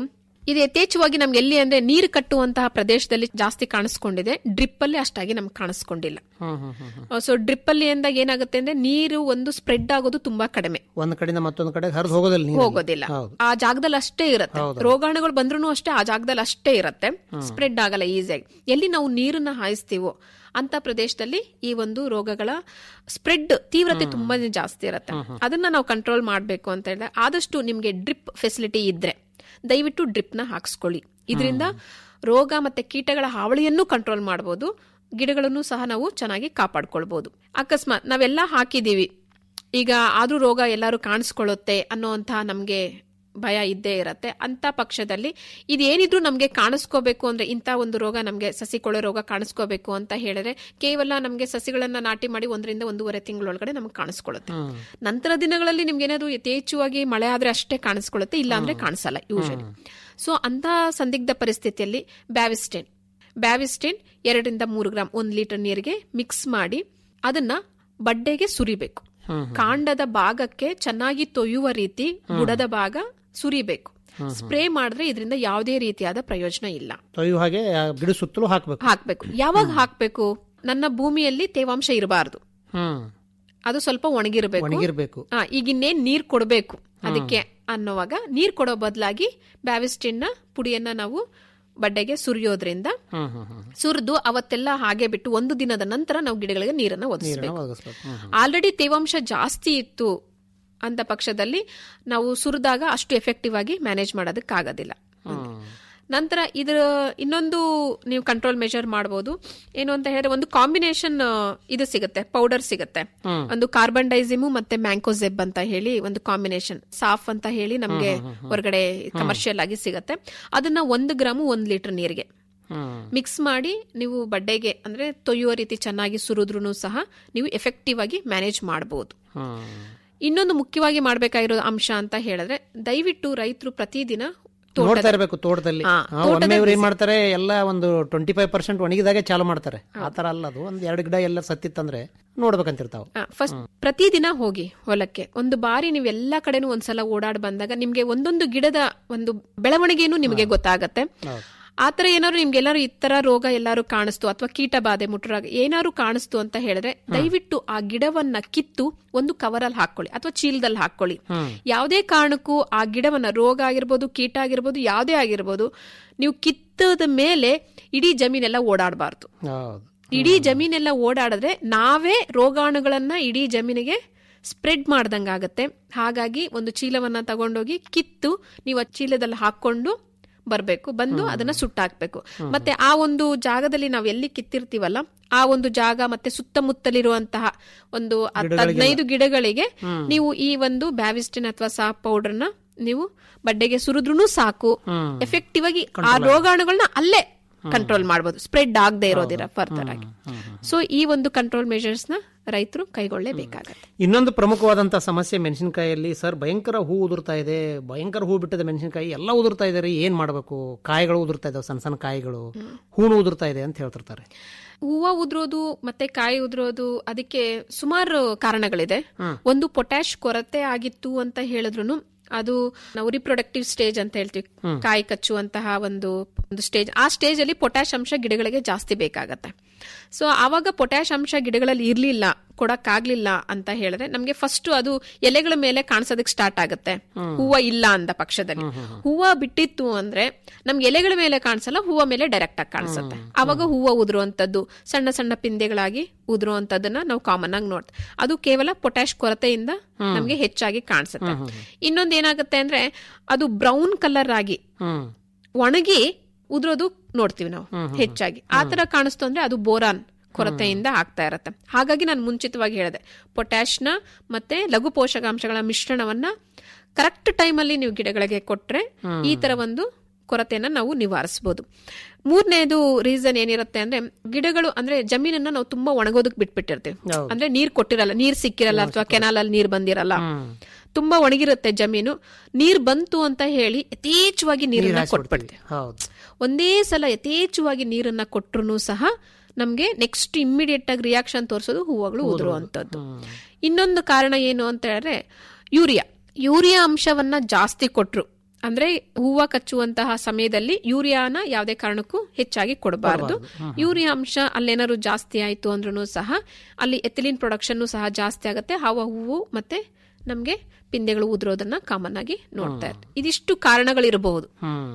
ಇದು ಯಥೇಚ್ಛವಾಗಿ ನಮ್ಗೆ ಎಲ್ಲಿ ಅಂದ್ರೆ ನೀರು ಕಟ್ಟುವಂತಹ ಪ್ರದೇಶದಲ್ಲಿ ಜಾಸ್ತಿ ಕಾಣಿಸ್ಕೊಂಡಿದೆ ಡ್ರಿಪ್ ಅಲ್ಲಿ ಅಷ್ಟಾಗಿ ನಮ್ಗೆ ಕಾಣಿಸ್ಕೊಂಡಿಲ್ಲ ಹ್ಮ್ ಹ್ಮ್ ಹ್ಮ್ ಹ್ಮ್. ಸೊ ಡ್ರಿಪ್ ಅಲ್ಲಿ ಎಂದಾಗ ಏನಾಗುತ್ತೆ ಅಂದ್ರೆ ನೀರು ಒಂದು ಸ್ಪ್ರೆಡ್ ಆಗೋದು ತುಂಬಾ ಕಡಿಮೆ ಒಂದ್ ಕಡೆಯಿಂದ ಮತ್ತೊಂದ್ ಕಡೆ ಹರಿದು ಹೋಗೋದಿಲ್ಲ ನೀರು ಹೋಗೋದಿಲ್ಲ ಹೌದು ಆ ಜಾಗದಲ್ಲಿ ಅಷ್ಟೇ ಇರುತ್ತೆ ಹೌದು. ರೋಗಾಣುಗಳು ಬಂದ್ರೂ ಅಷ್ಟೇ ಆ ಜಾಗದಲ್ಲಿ ಅಷ್ಟೇ ಇರುತ್ತೆ ಸ್ಪ್ರೆಡ್ ಆಗಲ್ಲ ಈಸಿಯಾಗಿ ಎಲ್ಲಿ ನಾವು ನೀರನ್ನ ಹಾಯಿಸ್ತೀವೋ ಅಂತ ಪ್ರದೇಶದಲ್ಲಿ ಈ ಒಂದು ರೋಗಗಳ ಸ್ಪ್ರೆಡ್ ತೀವ್ರತೆ ತುಂಬಾನೇ ಜಾಸ್ತಿ ಇರುತ್ತೆ ಅದನ್ನ ನಾವು ಕಂಟ್ರೋಲ್ ಮಾಡಬೇಕು ಅಂತ ಹೇಳಿದ್ರೆ ಆದಷ್ಟು ನಿಮ್ಗೆ ಡ್ರಿಪ್ ಫೆಸಿಲಿಟಿ ಇದ್ರೆ ದಯವಿಟ್ಟು ಡ್ರಿಪ್ ನ ಹಾಕ್ಸ್ಕೊಳ್ಳಿ ಇದರಿಂದ ರೋಗ ಮತ್ತೆ ಕೀಟಗಳ ಹಾವಳಿಯನ್ನು ಕಂಟ್ರೋಲ್ ಮಾಡಬಹುದು ಗಿಡಗಳನ್ನು ಸಹ ನಾವು ಚೆನ್ನಾಗಿ ಕಾಪಾಡ್ಕೊಳ್ಬಹುದು ಅಕಸ್ಮಾತ್ ನಾವೆಲ್ಲ ಹಾಕಿದೀವಿ ಈಗ ಆದ್ರೂ ರೋಗ ಎಲ್ಲರೂ ಕಾಣಿಸ್ಕೊಳ್ಳುತ್ತೆ ಅನ್ನೋಂತಹ ನಮ್ಗೆ ಭಯ ಇದ್ದೇ ಇರತ್ತೆ ಅಂತ ಪಕ್ಷದಲ್ಲಿ ಇದೇನಿದ್ರು ನಮ್ಗೆ ಕಾಣಿಸ್ಕೋಬೇಕು ಅಂದ್ರೆ ಇಂಥ ಒಂದು ರೋಗ ನಮ್ಗೆ ಸಸಿಕೊಳೆ ರೋಗ ಕಾಣಿಸ್ಕೋಬೇಕು ಅಂತ ಹೇಳಿದ್ರೆ ಕೇವಲ ನಮ್ಗೆ ಸಸಿಗಳನ್ನ ನಾಟಿ ಮಾಡಿ ಒಂದರಿಂದ ಒಂದೂವರೆ ತಿಂಗಳೊಳಗಡೆ ನಮ್ಗೆ ಕಾಣಿಸ್ಕೊಳ್ಳುತ್ತೆ ನಂತರ ದಿನಗಳಲ್ಲಿ ನಿಮ್ಗೆ ಏನಾದ್ರು ಯಥೇಚ್ಛವಾಗಿ ಮಳೆ ಆದ್ರೆ ಅಷ್ಟೇ ಕಾಣಿಸ್ಕೊಳ್ಳುತ್ತೆ ಇಲ್ಲ ಅಂದ್ರೆ ಕಾಣಿಸಲ್ಲ ಯೂಶಲಿ ಸೊ ಅಂತ ಸಂದಿಗ್ಧ ಪರಿಸ್ಥಿತಿಯಲ್ಲಿ ಬ್ಯಾವಿಸ್ಟೇನ್ ಬ್ಯಾವಿಸ್ಟೇನ್ ಎರಡರಿಂದ ಮೂರು ಗ್ರಾಮ್ ಒಂದು ಲೀಟರ್ ನೀರಿಗೆ ಮಿಕ್ಸ್ ಮಾಡಿ ಅದನ್ನ ಬಡ್ಡೆಗೆ ಸುರಿಬೇಕು ಕಾಂಡದ ಭಾಗಕ್ಕೆ ಚೆನ್ನಾಗಿ ತೊಯ್ಯುವ ರೀತಿ ಬುಡದ ಭಾಗ ಸುರಿಬೇಕು ಸ್ಪ್ರೇ ಮಾಡಿದ್ರೆ ಇದರಿಂದ ಯಾವುದೇ ರೀತಿಯಾದ ಪ್ರಯೋಜನ ಇಲ್ಲ ತೊಯ್ಯು ಹಾಗೆ ಆ ಗಿಡ ಸುತ್ತಲೂ ಹಾಕ್ಬೇಕು ಹಾಕ್ಬೇಕು ಯಾವಾಗ ಹಾಕ್ಬೇಕು ನನ್ನ ಭೂಮಿಯಲ್ಲಿ ತೇವಾಂಶ ಇರಬಾರದು ಹ್ಮ್ ಅದು ಸ್ವಲ್ಪ ಒಣಗಿರ್ಬೇಕು ಒಣಗಿರ್ಬೇಕು ಆ, ಈಗ ಇನ್ನೇನ್ ನೀರ್ ಕೊಡಬೇಕು ಅದಕ್ಕೆ ಅನ್ನೋವಾಗ ನೀರ್ ಕೊಡೋ ಬದಲಾಗಿ ಬ್ಯಾವಿಸ್ಟಿನ್ ನ ಪುಡಿಯನ್ನ ನಾವು ಬಡ್ಡೆಗೆ ಸುರಿಯೋದ್ರಿಂದ ಹ್ಮ್ ಹ್ಮ್ ಹ್ಮ್ ಸುರಿದು ಅವತ್ತೆಲ್ಲ ಹಾಗೆ ಬಿಟ್ಟು ಒಂದು ದಿನದ ನಂತರ ನಾವು ಗಿಡಗಳಿಗೆ ನೀರನ್ನ ನೀರನ್ನ ಒದಗಿಸಬೇಕು ಒದಗಿಸ್ಬೇಕು ಹ್ಮ್ ಹ್ಮ್. ಆಲ್ರೆಡಿ ತೇವಾಂಶ ಜಾಸ್ತಿ ಇತ್ತು ಅಂತ ಪಕ್ಷದಲ್ಲಿ ನಾವು ಸುರಿದಾಗ ಅಷ್ಟು ಎಫೆಕ್ಟಿವ್ ಆಗಿ ಮ್ಯಾನೇಜ್ ಮಾಡೋದಕ್ಕಾಗೋದಿಲ್ಲ ನಂತರ ಇದರ ಇನ್ನೊಂದು ನೀವು ಕಂಟ್ರೋಲ್ ಮೆಷರ್ ಮಾಡಬಹುದು ಏನು ಅಂತ ಹೇಳಿದ್ರೆ ಒಂದು ಕಾಂಬಿನೇಷನ್ ಇದು ಸಿಗುತ್ತೆ ಪೌಡರ್ ಸಿಗುತ್ತೆ ಒಂದು ಕಾರ್ಬನ್ ಡೈಸಿಮು ಮತ್ತೆ ಮ್ಯಾಂಕೋಸೆಬ್ ಅಂತ ಹೇಳಿ ಒಂದು ಕಾಂಬಿನೇಷನ್ ಸಾಫ್ ಅಂತ ಹೇಳಿ ನಮ್ಗೆ ಹೊರಗಡೆ ಕಮರ್ಷಿಯಲ್ ಆಗಿ ಸಿಗುತ್ತೆ ಅದನ್ನ ಒಂದು ಗ್ರಾಮು ಒಂದ್ ಲೀಟರ್ ನೀರಿಗೆ ಹ್ಮ್ ಮಿಕ್ಸ್ ಮಾಡಿ ನೀವು ಬಡ್ಡೆಗೆ ಅಂದ್ರೆ ತೊಯ್ಯುವ ರೀತಿ ಚೆನ್ನಾಗಿ ಸುರಿದ್ರೂ ಸಹ ನೀವು ಎಫೆಕ್ಟಿವ್ ಆಗಿ ಮ್ಯಾನೇಜ್ ಮಾಡಬಹುದು ಹ್ಮ್ ಇನ್ನೊಂದು ಮುಖ್ಯವಾಗಿ ಮಾಡಬೇಕಾಗಿರೋ ಅಂಶ ಅಂತ ಹೇಳಿದ್ರೆ ದಯವಿಟ್ಟು ರೈತರು ಪ್ರತಿದಿನ ನೋಡ್ತಾ ಇರ್ಬೇಕು ತೋಟದಲ್ಲಿ ಹಾ, ಹಾ, ಒಮ್ಮೆ ಇವ್ರು ಏನ್ ಮಾಡ್ತಾರೆ ಎಲ್ಲ ಒಂದು ಟ್ವೆಂಟಿ ಫೈವ್ ಪರ್ಸೆಂಟ್ ಒಣಗಿದಾಗೆ ಚಾಲು ಮಾಡ್ತಾರೆ ಆತರ ಅಲ್ಲ ಅದು ಒಂದ್ ಎರಡು ಗಿಡ ಎಲ್ಲ ಸತ್ತಿತ್ತಂದ್ರೆ ನೋಡ್ಬೇಕಂತಿರ್ತಾವ ಫಸ್ಟ್ ಪ್ರತಿದಿನ ಹೋಗಿ ಹೊಲಕ್ಕೆ ಒಂದು ಬಾರಿ ನೀವು ಎಲ್ಲಾ ಕಡೆನೂ ಒಂದ್ಸಲ ಓಡಾಡ್ ಬಂದಾಗ ನಿಮ್ಗೆ ಒಂದೊಂದು ಗಿಡದ ಒಂದು ಬೆಳವಣಿಗೆನೂ ನಿಮಗೆ ಗೊತ್ತಾಗತ್ತೆ ಆತರ ಏನಾದ್ರು ನಿಮ್ಗೆ ಎಲ್ಲಾರು ಈ ತರ ರೋಗ ಎಲ್ಲಾರು ಕಾಣಿಸ್ತು ಅಥವಾ ಕೀಟ ಬಾಧೆ ಮುಟ್ಟರಾಗ ಏನಾದ್ರು ಕಾಣಿಸ್ತು ಅಂತ ಹೇಳಿದ್ರೆ ದಯವಿಟ್ಟು ಆ ಗಿಡವನ್ನ ಕಿತ್ತು ಒಂದು ಕವರಲ್ಲಿ ಹಾಕೊಳ್ಳಿ ಅಥವಾ ಚೀಲದಲ್ಲಿ ಹಾಕೊಳ್ಳಿ ಯಾವುದೇ ಕಾರಣಕ್ಕೂ ಆ ಗಿಡವನ್ನ ರೋಗ ಆಗಿರ್ಬೋದು ಕೀಟ ಆಗಿರ್ಬೋದು ಯಾವುದೇ ಆಗಿರ್ಬೋದು ನೀವು ಕಿತ್ತದ ಮೇಲೆ ಇಡೀ ಜಮೀನೆಲ್ಲ ಓಡಾಡಬಾರ್ದು ಹೌದು ಇಡೀ ಜಮೀನೆಲ್ಲ ಓಡಾಡಿದ್ರೆ ನಾವೇ ರೋಗಾಣುಗಳನ್ನ ಇಡೀ ಜಮೀನಿಗೆ ಸ್ಪ್ರೆಡ್ ಮಾಡ್ದಂಗಾಗತ್ತೆ ಹಾಗಾಗಿ ಒಂದು ಚೀಲವನ್ನ ತಗೊಂಡೋಗಿ ಕಿತ್ತು ನೀವು ಆ ಚೀಲದಲ್ಲಿ ಹಾಕೊಂಡು ಬರಬೇಕು ಬಂದು ಅದನ್ನ ಸುಟ್ಟಾಕ್ಬೇಕು ಮತ್ತೆ ಆ ಒಂದು ಜಾಗದಲ್ಲಿ ನಾವು ಎಲ್ಲಿ ಕಿತ್ತಿರ್ತೀವಲ್ಲ ಆ ಒಂದು ಜಾಗ ಮತ್ತೆ ಸುತ್ತಮುತ್ತಲಿರುವಂತಹ ಒಂದು ಹತ್ತು ಹದಿನೈದು ಗಿಡಗಳಿಗೆ ನೀವು ಈ ಒಂದು ಬ್ಯಾವಿಸ್ಟಿನ್ ಅಥವಾ ಸಾಪ್ ಪೌಡರ್ನ ನೀವು ಬಡ್ಡೆಗೆ ಸುರಿದ್ರೂ ಸಾಕು ಎಫೆಕ್ಟಿವ್ ಆಗಿ ಆ ರೋಗಾಣುಗಳನ್ನ ಅಲ್ಲೇ ಕಂಟ್ರೋಲ್ ಮಾಡಬಹುದು ಸ್ಪ್ರೆಡ್ ಆಗದೆ ಇರೋದಿರ ಫರ್ದರ್ ಆಗಿ ಸೊ ಈ ಒಂದು ಕಂಟ್ರೋಲ್ ಮೆಷರ್ಸ್ ನ ರೈತರು ಕೈಗೊಳ್ಳಬೇಕಾಗತ್ತೆ ಇನ್ನೊಂದು ಪ್ರಮುಖವಾದಂತ ಸಮಸ್ಯೆ ಮೆಣಸಿನಕಾಯಿಯಲ್ಲಿ ಸರ್ ಭಯಂಕರ ಹೂ ಉದುರ್ತಾ ಇದೆ ಭಯಂಕರ ಹೂ ಬಿಟ್ಟಿದೆ ಮೆಣಸಿನಕಾಯಿ ಎಲ್ಲ ಉದುರ್ತಾ ಇದೆ ರೀ ಏನ್ ಮಾಡಬೇಕು ಕಾಯಿಗಳು ಉದುರ್ತಾ ಇದಾವೆ ಸಣ್ಣ ಸಣ್ಣ ಕಾಯಿಗಳು ಹೂನು ಉದುರ್ತಾ ಇದೆ ಅಂತ ಹೇಳ್ತಿರ್ತಾರೆ ಹೂವ ಉದುರೋದು ಮತ್ತೆ ಕಾಯಿ ಉದುರೋದು ಅದಕ್ಕೆ ಸುಮಾರು ಕಾರಣಗಳಿದೆ ಒಂದು ಪೊಟ್ಯಾಶ್ ಕೊರತೆ ಆಗಿತ್ತು ಅಂತ ಹೇಳಿದ್ರು ಅದು ನಾವು ರಿಪ್ರೊಡಕ್ಟಿವ್ ಸ್ಟೇಜ್ ಅಂತ ಹೇಳ್ತೀವಿ ಕಾಯಿ ಕಚ್ಚುವಂತಹ ಒಂದು ಒಂದು ಸ್ಟೇಜ್ ಆ ಸ್ಟೇಜ್ ಅಲ್ಲಿ ಪೊಟ್ಯಾಶ್ ಅಂಶ ಗಿಡಗಳಿಗೆ ಜಾಸ್ತಿ ಬೇಕಾಗತ್ತೆ ಸೊ ಆವಾಗ ಪೊಟ್ಯಾಶ್ ಅಂಶ ಗಿಡಗಳಲ್ಲಿ ಇರ್ಲಿಲ್ಲ ಕೊಡಕ್ಕಾಗ್ಲಿಲ್ಲ ಅಂತ ಹೇಳಿದ್ರೆ ನಮ್ಗೆ ಫಸ್ಟ್ ಅದು ಎಲೆಗಳ ಮೇಲೆ ಕಾಣಿಸೋದಕ್ಕೆ ಸ್ಟಾರ್ಟ್ ಆಗುತ್ತೆ ಹೂವ ಇಲ್ಲ ಅಂದ ಪಕ್ಷದಲ್ಲಿ ಹೂವ ಬಿಟ್ಟಿತ್ತು ಅಂದ್ರೆ ನಮ್ಗೆ ಎಲೆಗಳ ಮೇಲೆ ಕಾಣಿಸಲ್ಲ ಹೂವ ಮೇಲೆ ಡೈರೆಕ್ಟ್ ಆಗಿ ಕಾಣಿಸುತ್ತೆ ಅವಾಗ ಹೂವ ಉದುರುವಂತದ್ದು ಸಣ್ಣ ಸಣ್ಣ ಪಿಂದೆಗಳಾಗಿ ಉದುರುವಂತದನ್ನ ನಾವು ಕಾಮನ್ ಆಗಿ ನೋಡ್ತೀವಿ ಅದು ಕೇವಲ ಪೊಟ್ಯಾಶ್ ಕೊರತೆಯಿಂದ ನಮ್ಗೆ ಹೆಚ್ಚಾಗಿ ಕಾಣಿಸುತ್ತೆ ಇನ್ನೊಂದ್ ಏನಾಗುತ್ತೆ ಅಂದ್ರೆ ಅದು ಬ್ರೌನ್ ಕಲರ್ ಆಗಿ ಹ್ಮ್ ಒಣಗಿ ಉದುರೋದು ನೋಡ್ತೀವಿ ನಾವು ಹೆಚ್ಚಾಗಿ ಆತರ ಕಾಣಿಸ್ತು ಅಂದ್ರೆ ಅದು ಬೋರಾನ್ ಕೊರತೆಯಿಂದ ಆಗ್ತಾ ಇರತ್ತೆ ಹಾಗಾಗಿ ನಾನು ಮುಂಚಿತವಾಗಿ ಹೇಳಿದೆ ಪೊಟ್ಯಾಶ್ನ ಮತ್ತೆ ಲಘು ಪೋಷಕಾಂಶಗಳ ಮಿಶ್ರಣವನ್ನ ಕರೆಕ್ಟ್ ಟೈಮಲ್ಲಿ ನೀವು ಗಿಡಗಳಿಗೆ ಕೊಟ್ರೆ ಈ ತರ ಒಂದು ಕೊರತೆಯನ್ನ ನಾವು ನಿವಾರಿಸಬಹುದು ಮೂರನೇದು ರೀಸನ್ ಏನಿರುತ್ತೆ ಅಂದ್ರೆ ಗಿಡಗಳು ಅಂದ್ರೆ ಜಮೀನನ್ನ ನಾವು ತುಂಬಾ ಒಣಗೋದಕ್ ಬಿಟ್ಬಿಟ್ಟಿರ್ತೀವಿ ಹೌದು. ಅಂದ್ರೆ ನೀರ್ ಕೊಟ್ಟಿರಲ್ಲ ನೀರ್ ಸಿಕ್ಕಿರಲ್ಲ ಅಥವಾ ಕೆನಾಲ್ ಅಲ್ಲಿ ನೀರ್ ಬಂದಿರಲ್ಲ ತುಂಬಾ ಒಣಗಿರುತ್ತೆ ಜಮೀನು ನೀರ್ ಬಂತು ಅಂತ ಹೇಳಿ ಯಥೇಚ್ಛವಾಗಿ ನೀರನ್ನ ಕೊಟ್ಬಿಡ್ತೀವಿ ಹೌದು ಒಂದೇ ಸಲ ಯಥೇಚ್ಛವಾಗಿ ನೀರನ್ನ ಕೊಟ್ರು ಸಹ ನಮ್ಗೆ ನೆಕ್ಸ್ಟ್ ಇಮ್ಮಿಡಿಯೇಟ್ ಆಗಿ ರಿಯಾಕ್ಷನ್ ತೋರಿಸೋದು ಹೂವುಗಳು ಉದುರುವಂತದ್ದು ಇನ್ನೊಂದು ಕಾರಣ ಏನು ಅಂತ ಹೇಳಿದ್ರೆ ಯೂರಿಯಾ ಯೂರಿಯಾ ಅಂಶವನ್ನ ಜಾಸ್ತಿ ಕೊಟ್ರು ಅಂದ್ರೆ ಹೂವ ಕಚ್ಚುವಂತಹ ಸಮಯದಲ್ಲಿ ಯೂರಿಯಾನ ಯಾವುದೇ ಕಾರಣಕ್ಕೂ ಹೆಚ್ಚಾಗಿ ಕೊಡಬಾರದು ಯೂರಿಯಾ ಅಂಶ ಅಲ್ಲೇನಾದ್ರು ಜಾಸ್ತಿ ಆಯ್ತು ಅಂದ್ರೂ ಸಹ ಅಲ್ಲಿ ಎಥಿಲಿನ್ ಪ್ರೊಡಕ್ಷನ್ ಸಹ ಜಾಸ್ತಿ ಆಗುತ್ತೆ ಹಾವ ಹೂವು ಮತ್ತೆ ನಮ್ಗೆ ಪಿಂದೆಗಳು ಉದುರೋದನ್ನ ಕಾಮನ್ ಆಗಿ ನೋಡ್ತಾ ಇರ್ತೀವಿ ಇದಿಷ್ಟು ಕಾರಣಗಳಿರಬಹುದು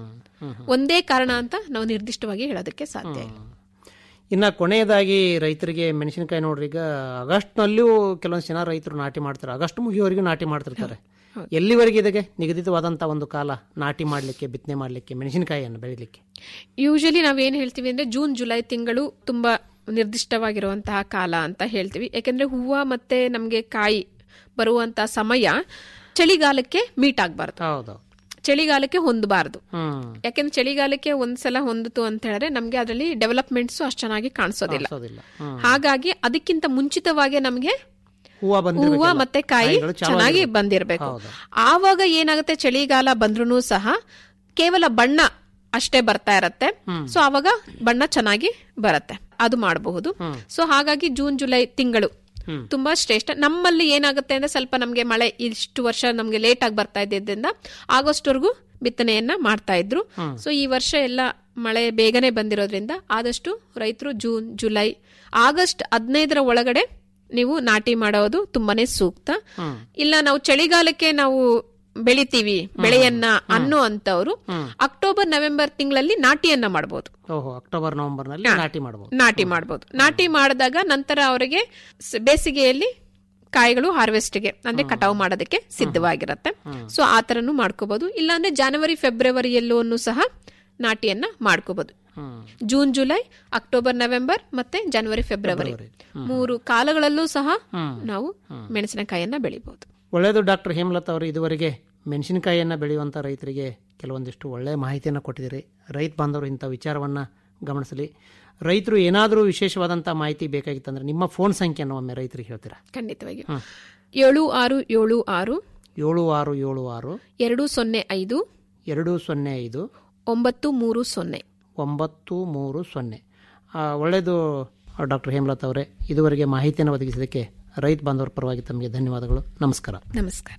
ಒಂದೇ ಕಾರಣ ಅಂತ ನಾವು ನಿರ್ದಿಷ್ಟವಾಗಿ ಹೇಳೋದಕ್ಕೆ ಸಾಧ್ಯ ಇಲ್ಲ ಇನ್ನು ಕೊನೆಯದಾಗಿ ರೈತರಿಗೆ ಮೆಣಸಿನಕಾಯಿ ನೋಡ್ರಿ ಈಗ ಆಗಸ್ಟ್ನಲ್ಲೂ ಕೆಲವೊಂದು ಜನ ರೈತರು ನಾಟಿ ಮಾಡ್ತಾರೆ ಆಗಸ್ಟ್ ಮುಗಿಯೋವರೆಗೂ ನಾಟಿ ಮಾಡ್ತಿರ್ತಾರೆ ಎಲ್ಲಿವರೆಗೆ ಇದಕ್ಕೆ ನಿಗದಿತವಾದಂಥ ಒಂದು ಕಾಲ ನಾಟಿ ಮಾಡಲಿಕ್ಕೆ ಬಿತ್ತನೆ ಮಾಡಲಿಕ್ಕೆ ಮೆಣಸಿನಕಾಯಿಯನ್ನು ಬೆಳಿಲಿಕ್ಕೆ ಯೂಶಲಿ ನಾವೇನ್ ಹೇಳ್ತೀವಿ ಅಂದ್ರೆ ಜೂನ್ ಜುಲೈ ತಿಂಗಳು ತುಂಬಾ ನಿರ್ದಿಷ್ಟವಾಗಿರುವಂತಹ ಕಾಲ ಅಂತ ಹೇಳ್ತೀವಿ ಯಾಕಂದ್ರೆ ಹೂವ ಮತ್ತೆ ನಮ್ಗೆ ಕಾಯಿ ಬರುವಂತಹ ಸಮಯ ಚಳಿಗಾಲಕ್ಕೆ ಮೀಟ್ ಆಗಬಾರ್ದು ಹೌದು ಚಳಿಗಾಲಕ್ಕೆ ಹೊಂದಬಾರದು ಹ್ಮ್ ಯಾಕೆಂದ್ರೆ ಚಳಿಗಾಲಕ್ಕೆ ಒಂದ್ಸಲ ಹೊಂದಿತು ಅಂತ ಹೇಳಿದ್ರೆ ನಮ್ಗೆ ಅದರಲ್ಲಿ ಡೆವಲಪ್ಮೆಂಟ್ಸ್ ಅಷ್ಟು ಚೆನ್ನಾಗಿ ಕಾಣಿಸೋದಿಲ್ಲ ಕಾಣಿಸೋದಿಲ್ಲ. ಹ್ಮ್. ಹಾಗಾಗಿ ಅದಕ್ಕಿಂತ ಮುಂಚಿತವಾಗಿ ನಮಗೆ ಹೂವ ಬಂದಿರ್ಬೇಕಲ್ಲ. ಹೂವ ಮತ್ತೆ ಕಾಯಿ ಕಾಯಿಗಳು ಚಾಲು ಚೆನ್ನಾಗಿ ಆಗಿರ್ಬೇಕು. ಬಂದಿರಬೇಕು ಹೌದು. ಆವಾಗ ಏನಾಗುತ್ತೆ ಚಳಿಗಾಲ ಬಂದ್ರೂ ಸಹ ಕೇವಲ ಬಣ್ಣ ಅಷ್ಟೇ ಬರ್ತಾ ಇರತ್ತೆ ಸೊ ಆವಾಗ ಬಣ್ಣ ಚೆನ್ನಾಗಿ ಬರತ್ತೆ ಅದು ಮಾಡಬಹುದು ಸೊ ಹಾಗಾಗಿ ಜೂನ್ ಜುಲೈ ತಿಂಗಳು ತುಂಬಾ ಶ್ರೇಷ್ಠ ನಮ್ಮಲ್ಲಿ ಏನಾಗುತ್ತೆ ಅಂದ್ರೆ ಸ್ವಲ್ಪ ನಮ್ಗೆ ಮಳೆ ಇಷ್ಟು ವರ್ಷ ನಮ್ಗೆ ಲೇಟ್ ಆಗಿ ಬರ್ತಾ ಇದ್ದಿದ್ದರಿಂದ ಆಗಸ್ಟ್ ವರೆಗೂ ಬಿತ್ತನೆಯನ್ನ ಮಾಡ್ತಾ ಇದ್ರು ಸೊ ಈ ವರ್ಷ ಎಲ್ಲ ಮಳೆ ಬೇಗನೆ ಬಂದಿರೋದ್ರಿಂದ ಆದಷ್ಟು ರೈತರು ಜೂನ್ ಜುಲೈ ಆಗಸ್ಟ್ ಹದಿನೈದರ ಒಳಗಡೆ ನೀವು ನಾಟಿ ಮಾಡೋದು ತುಂಬಾನೇ ಸೂಕ್ತ ಇಲ್ಲ ನಾವು ಚಳಿಗಾಲಕ್ಕೆ ನಾವು ಬೆಳಿತೀವಿ ಬೆಳೆಯನ್ನ ಅನ್ನೋ ಅಂತವ್ರು ಅಕ್ಟೋಬರ್ ನವೆಂಬರ್ ತಿಂಗಳಲ್ಲಿ ನಾಟಿಯನ್ನ ಮಾಡಬಹುದು ಓಹೋ ಅಕ್ಟೋಬರ್ ನವೆಂಬರ್ನಲ್ಲಿ ನಾಟಿ ಮಾಡಬಹುದು ನಾಟಿ ಮಾಡಬಹುದು ನಾಟಿ ಮಾಡಿದಾಗ ನಂತರ ಅವರಿಗೆ ಸ- ಬೇಸಿಗೆಯಲ್ಲಿ ಕಾಯಿಗಳು ಹಾರ್ವೆಸ್ಟ್ಗೆ ಅಂದ್ರೆ ಕಟಾವು ಮಾಡೋದಕ್ಕೆ ಸಿದ್ಧವಾಗಿರತ್ತೆ ಸೊ ಆ ತರನು ಮಾಡ್ಕೋಬಹುದು ಇಲ್ಲಾಂದ್ರೆ ಜನವರಿ ಫೆಬ್ರವರಿಯಲ್ಲೂ ಸಹ ನಾಟಿಯನ್ನ ಮಾಡ್ಕೋಬಹುದು ಜೂನ್ ಜುಲೈ ಅಕ್ಟೋಬರ್ ನವೆಂಬರ್ ಮತ್ತೆ ಜನವರಿ ಫೆಬ್ರವರಿ ಮೂರು ಕಾಲಗಳಲ್ಲೂ ಸಹ ನಾವು ಮೆಣಸಿನಕಾಯಿಯನ್ನ ಬೆಳಿಬಹುದು ಒಳ್ಳೆಯದು ಡಾಕ್ಟರ್ ಹೇಮಲತಾ ಅವರು ಇದುವರೆಗೆ ಮೆಣಸಿನಕಾಯಿಯನ್ನು ಬೆಳೆಯುವಂಥ ರೈತರಿಗೆ ಕೆಲವೊಂದಿಷ್ಟು ಒಳ್ಳೆಯ ಮಾಹಿತಿಯನ್ನು ಕೊಟ್ಟಿದ್ದೀರಿ ರೈತ ಬಾಂಧವರು ಇಂಥ ವಿಚಾರವನ್ನು ಗಮನಿಸಲಿ ರೈತರು ಏನಾದರೂ ವಿಶೇಷವಾದಂಥ ಮಾಹಿತಿ ಬೇಕಾಗಿತ್ತಂದ್ರೆ ನಿಮ್ಮ ಫೋನ್ ಸಂಖ್ಯೆಯನ್ನು ಒಮ್ಮೆ ರೈತರಿಗೆ ಹೇಳ್ತೀರಾ ಖಂಡಿತವಾಗಿ ಹ್ಮ್. ಏಳು ಆರು ಏಳು ಆರು ಏಳು ಆರು ಏಳು ಆರು ಎರಡು ಸೊನ್ನೆ ಐದು ಎರಡು ಸೊನ್ನೆ ಐದು ಒಂಬತ್ತು ಮೂರು ಸೊನ್ನೆ ಒಂಬತ್ತು ಮೂರು ಸೊನ್ನೆ ಆ, ಒಳ್ಳೆಯದು ಡಾಕ್ಟರ್ ಹೇಮಲತಾ ಅವರೇ ಇದುವರೆಗೆ ಮಾಹಿತಿಯನ್ನು ಒದಗಿಸಿದ್ದಕ್ಕೆ ರೈತ ಬಾಂಧವರ ಪರವಾಗಿ ತಮಗೆ ಧನ್ಯವಾದಗಳು ನಮಸ್ಕಾರ ನಮಸ್ಕಾರ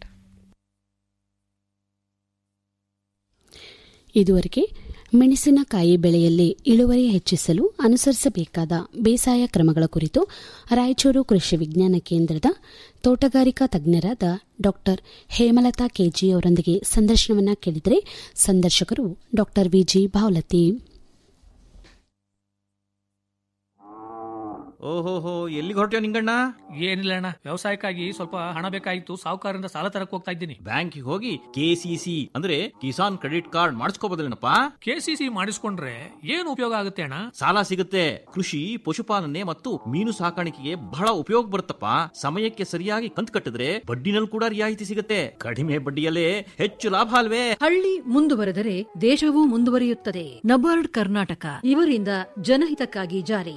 ಇದುವರೆಗೆ ಮೆಣಸಿನಕಾಯಿ ಬೆಳೆಯಲ್ಲಿ ಇಳುವರಿ ಹೆಚ್ಚಿಸಲು ಅನುಸರಿಸಬೇಕಾದ ಬೇಸಾಯ ಕ್ರಮಗಳ ಕುರಿತು ರಾಯಚೂರು ಕೃಷಿ ವಿಜ್ಞಾನ ಕೇಂದ್ರದ ತೋಟಗಾರಿಕಾ ತಜ್ಞರಾದ ಡಾಕ್ಟರ್ ಹೇಮಲತಾ ಕೆಜಿ ಅವರೊಂದಿಗೆ ಸಂದರ್ಶನವನ್ನ ಕೇಳಿದರೆ ಸಂದರ್ಶಕರು ಡಾಕ್ಟರ್ ವಿಜಿ ಭಾವಲತಿ ಓಹೋಹೋ ಎಲ್ಲಿಗೆ ಹೊರಟ್ಯೋ ನಿಂಗಣ್ಣ ಏನಿಲ್ಲ ಅಣ್ಣ ವ್ಯವಸಾಯಕ್ಕಾಗಿ ಸ್ವಲ್ಪ ಹಣ ಬೇಕಾಗಿತ್ತು ಸಾಹುಕಾರರಿಂದ ಸಾಲ ತರಕ್ ಹೋಗ್ತಾ ಇದ್ದೀನಿ ಬ್ಯಾಂಕಿಗೆ ಹೋಗಿ ಕೆಸಿಸಿ ಅಂದ್ರೆ ಕಿಸಾನ್ ಕ್ರೆಡಿಟ್ ಕಾರ್ಡ್ ಮಾಡಿಸ್ಕೋಬೋದಲ್ಲೇನಪ್ಪ ಕೆಸಿಸಿ ಮಾಡಿಸ್ಕೊಂಡ್ರೆ ಏನು ಉಪಯೋಗ ಆಗುತ್ತೆ ಅಣ್ಣ ಸಾಲ ಸಿಗುತ್ತೆ ಕೃಷಿ ಪಶುಪಾಲನೆ ಮತ್ತು ಮೀನು ಸಾಕಾಣಿಕೆಗೆ ಬಹಳ ಉಪಯೋಗ ಬರುತ್ತಪ್ಪ ಸಮಯಕ್ಕೆ ಸರಿಯಾಗಿ ಕಂತು ಕಟ್ಟಿದ್ರೆ ಬಡ್ಡಿನಲ್ಲಿ ಕೂಡ ರಿಯಾಯಿತಿ ಸಿಗುತ್ತೆ ಕಡಿಮೆ ಬಡ್ಡಿಯಲ್ಲೇ ಹೆಚ್ಚು ಲಾಭ ಅಲ್ವೇ ಹಳ್ಳಿ ಮುಂದುವರೆದರೆ ದೇಶವೂ ಮುಂದುವರಿಯುತ್ತದೆ ನಬಾರ್ಡ್ ಕರ್ನಾಟಕ ಇವರಿಂದ ಜನಹಿತಕ್ಕಾಗಿ ಜಾರಿ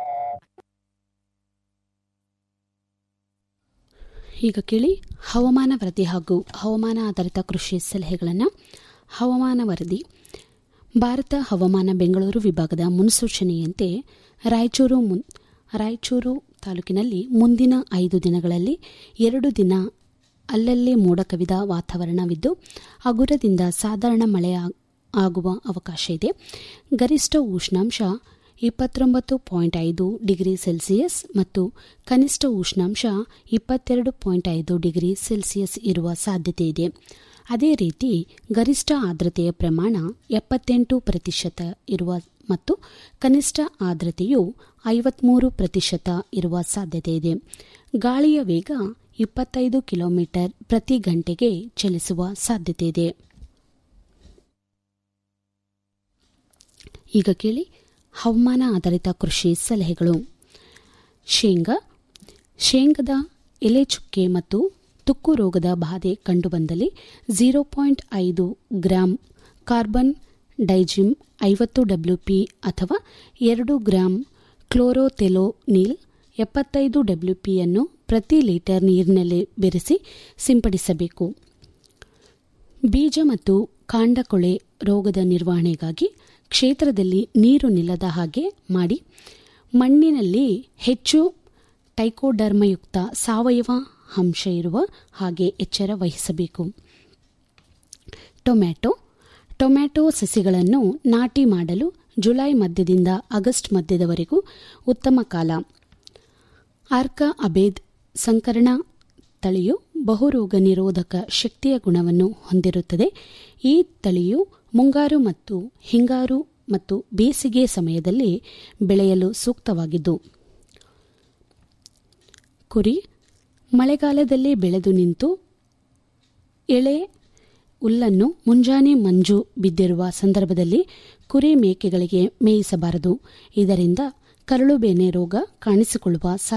ಈಗ ಕೇಳಿ ಹವಾಮಾನ ವರದಿ ಹಾಗೂ ಹವಾಮಾನ ಆಧಾರಿತ ಕೃಷಿ ಸಲಹೆಗಳನ್ನು ಹವಾಮಾನ ವರದಿ ಭಾರತ ಹವಾಮಾನ ಬೆಂಗಳೂರು ವಿಭಾಗದ ಮುನ್ಸೂಚನೆಯಂತೆ ರಾಯಚೂರು ಮುನ್ ರಾಯಚೂರು ತಾಲೂಕಿನಲ್ಲಿ ಮುಂದಿನ ಐದು ದಿನಗಳಲ್ಲಿ ಎರಡು ದಿನ ಅಲ್ಲಲ್ಲಿ ಮೋಡ ಕವಿದ ವಾತಾವರಣವಿದ್ದು ಹಗುರದಿಂದ ಸಾಧಾರಣ ಮಳೆ ಆ- ಆಗುವ ಅವಕಾಶ ಇದೆ ಗರಿಷ್ಠ ಉಷ್ಣಾಂಶ ಇಪ್ಪತ್ತೊಂಬತ್ತು ಪಾಯಿಂಟ್ ಐದು ಡಿಗ್ರಿ ಸೆಲ್ಸಿಯಸ್ ಮತ್ತು ಕನಿಷ್ಠ ಉಷ್ಣಾಂಶ ಇಪ್ಪತ್ತೆರಡು ಪಾಯಿಂಟ್ ಐದು ಡಿಗ್ರಿ ಸೆಲ್ಸಿಯಸ್ ಇರುವ ಸಾಧ್ಯತೆ ಇದೆ ಅದೇ ರೀತಿ ಗರಿಷ್ಠ ಆರ್ದ್ರತೆಯ ಪ್ರಮಾಣ ಎಪ್ಪತ್ತೆಂಟು ಪ್ರತಿಶತ ಇರುವ ಮತ್ತು ಕನಿಷ್ಠ ಆರ್ದ್ರತೆಯು ಐವತ್ಮೂರು ಪ್ರತಿಶತ ಇರುವ ಸಾಧ್ಯತೆ ಇದೆ ಗಾಳಿಯ ವೇಗ ಇಪ್ಪತ್ತೈದು ಕಿಲೋಮೀಟರ್ ಪ್ರತಿ ಗಂಟೆಗೆ ಚಲಿಸುವ ಸಾಧ್ಯತೆ ಇದೆ ಈಗ ಕೇಳಿ ಹವಾಮಾನ ಆಧಾರಿತ ಕೃಷಿ ಸಲಹೆಗಳು ಶೇಂಗಾ ಶೇಂಗದ ಎಲೆ ಚುಕ್ಕೆ ಮತ್ತು ತುಕ್ಕು ರೋಗದ ಬಾಧೆ ಕಂಡುಬಂದಲ್ಲಿ ಝೀರೋ ಪಾಯಿಂಟ್ ಐದು ಗ್ರಾಂ ಕಾರ್ಬನ್ ಡೈಜಿಮ್ ಐವತ್ತು ಡಬ್ಲ್ಯೂಪಿ ಅಥವಾ ಎರಡು ಗ್ರಾಂ ಕ್ಲೋರೋಥೆಲೋನಿಲ್ ಎಪ್ಪತ್ತೈದು ಡಬ್ಲ್ಯೂಪಿಯನ್ನು ಪ್ರತಿ ಲೀಟರ್ ನೀರಿನಲ್ಲಿ ಬೆರೆಸಿ ಸಿಂಪಡಿಸಬೇಕು ಬೀಜ ಮತ್ತು ಕಾಂಡಕೊಳೆ ರೋಗದ ನಿರ್ವಹಣೆಗಾಗಿ ಕ್ಷೇತ್ರದಲ್ಲಿ ನೀರು ನಿಲ್ಲದ ಹಾಗೆ ಮಾಡಿ ಮಣ್ಣಿನಲ್ಲಿ ಹೆಚ್ಚು ಟೈಕೋಡರ್ಮಯುಕ್ತ ಸಾವಯವ ಅಂಶ ಇರುವ ಹಾಗೆ ಎಚ್ಚರ ವಹಿಸಬೇಕು ಟೊಮ್ಯಾಟೊ ಟೊಮ್ಯಾಟೊ ಸಸಿಗಳನ್ನು ನಾಟಿ ಮಾಡಲು ಜುಲೈ ಮಧ್ಯದಿಂದ ಆಗಸ್ಟ್ ಮಧ್ಯದವರೆಗೂ ಉತ್ತಮ ಕಾಲ ಆರ್ಕಾ ಅಬೇದ್ ಸಂಕರಣ ತಳಿಯು ಬಹುರೋಗ ನಿರೋಧಕ ಶಕ್ತಿಯ ಗುಣವನ್ನು ಹೊಂದಿರುತ್ತದೆ ಈ ತಳಿಯು ಮುಂಗಾರು ಮತ್ತು ಹಿಂಗಾರು ಮತ್ತು ಬೇಸಿಗೆ ಸಮಯದಲ್ಲಿ ಬೆಳೆಯಲು ಸೂಕ್ತವಾಗಿದ್ದು ಕುರಿ ಮಳೆಗಾಲದಲ್ಲಿ ಬೆಳೆದು ನಿಂತು ಎಳೆ ಹುಲ್ಲನ್ನು ಮುಂಜಾನೆ ಮಂಜು ಬಿದ್ದಿರುವ ಸಂದರ್ಭದಲ್ಲಿ ಕುರಿ ಮೇಕೆಗಳಿಗೆ ಮೇಯಿಸಬಾರದು ಇದರಿಂದ ಕರಳುಬೇನೆ ರೋಗ ಕಾಣಿಸಿಕೊಳ್ಳುವ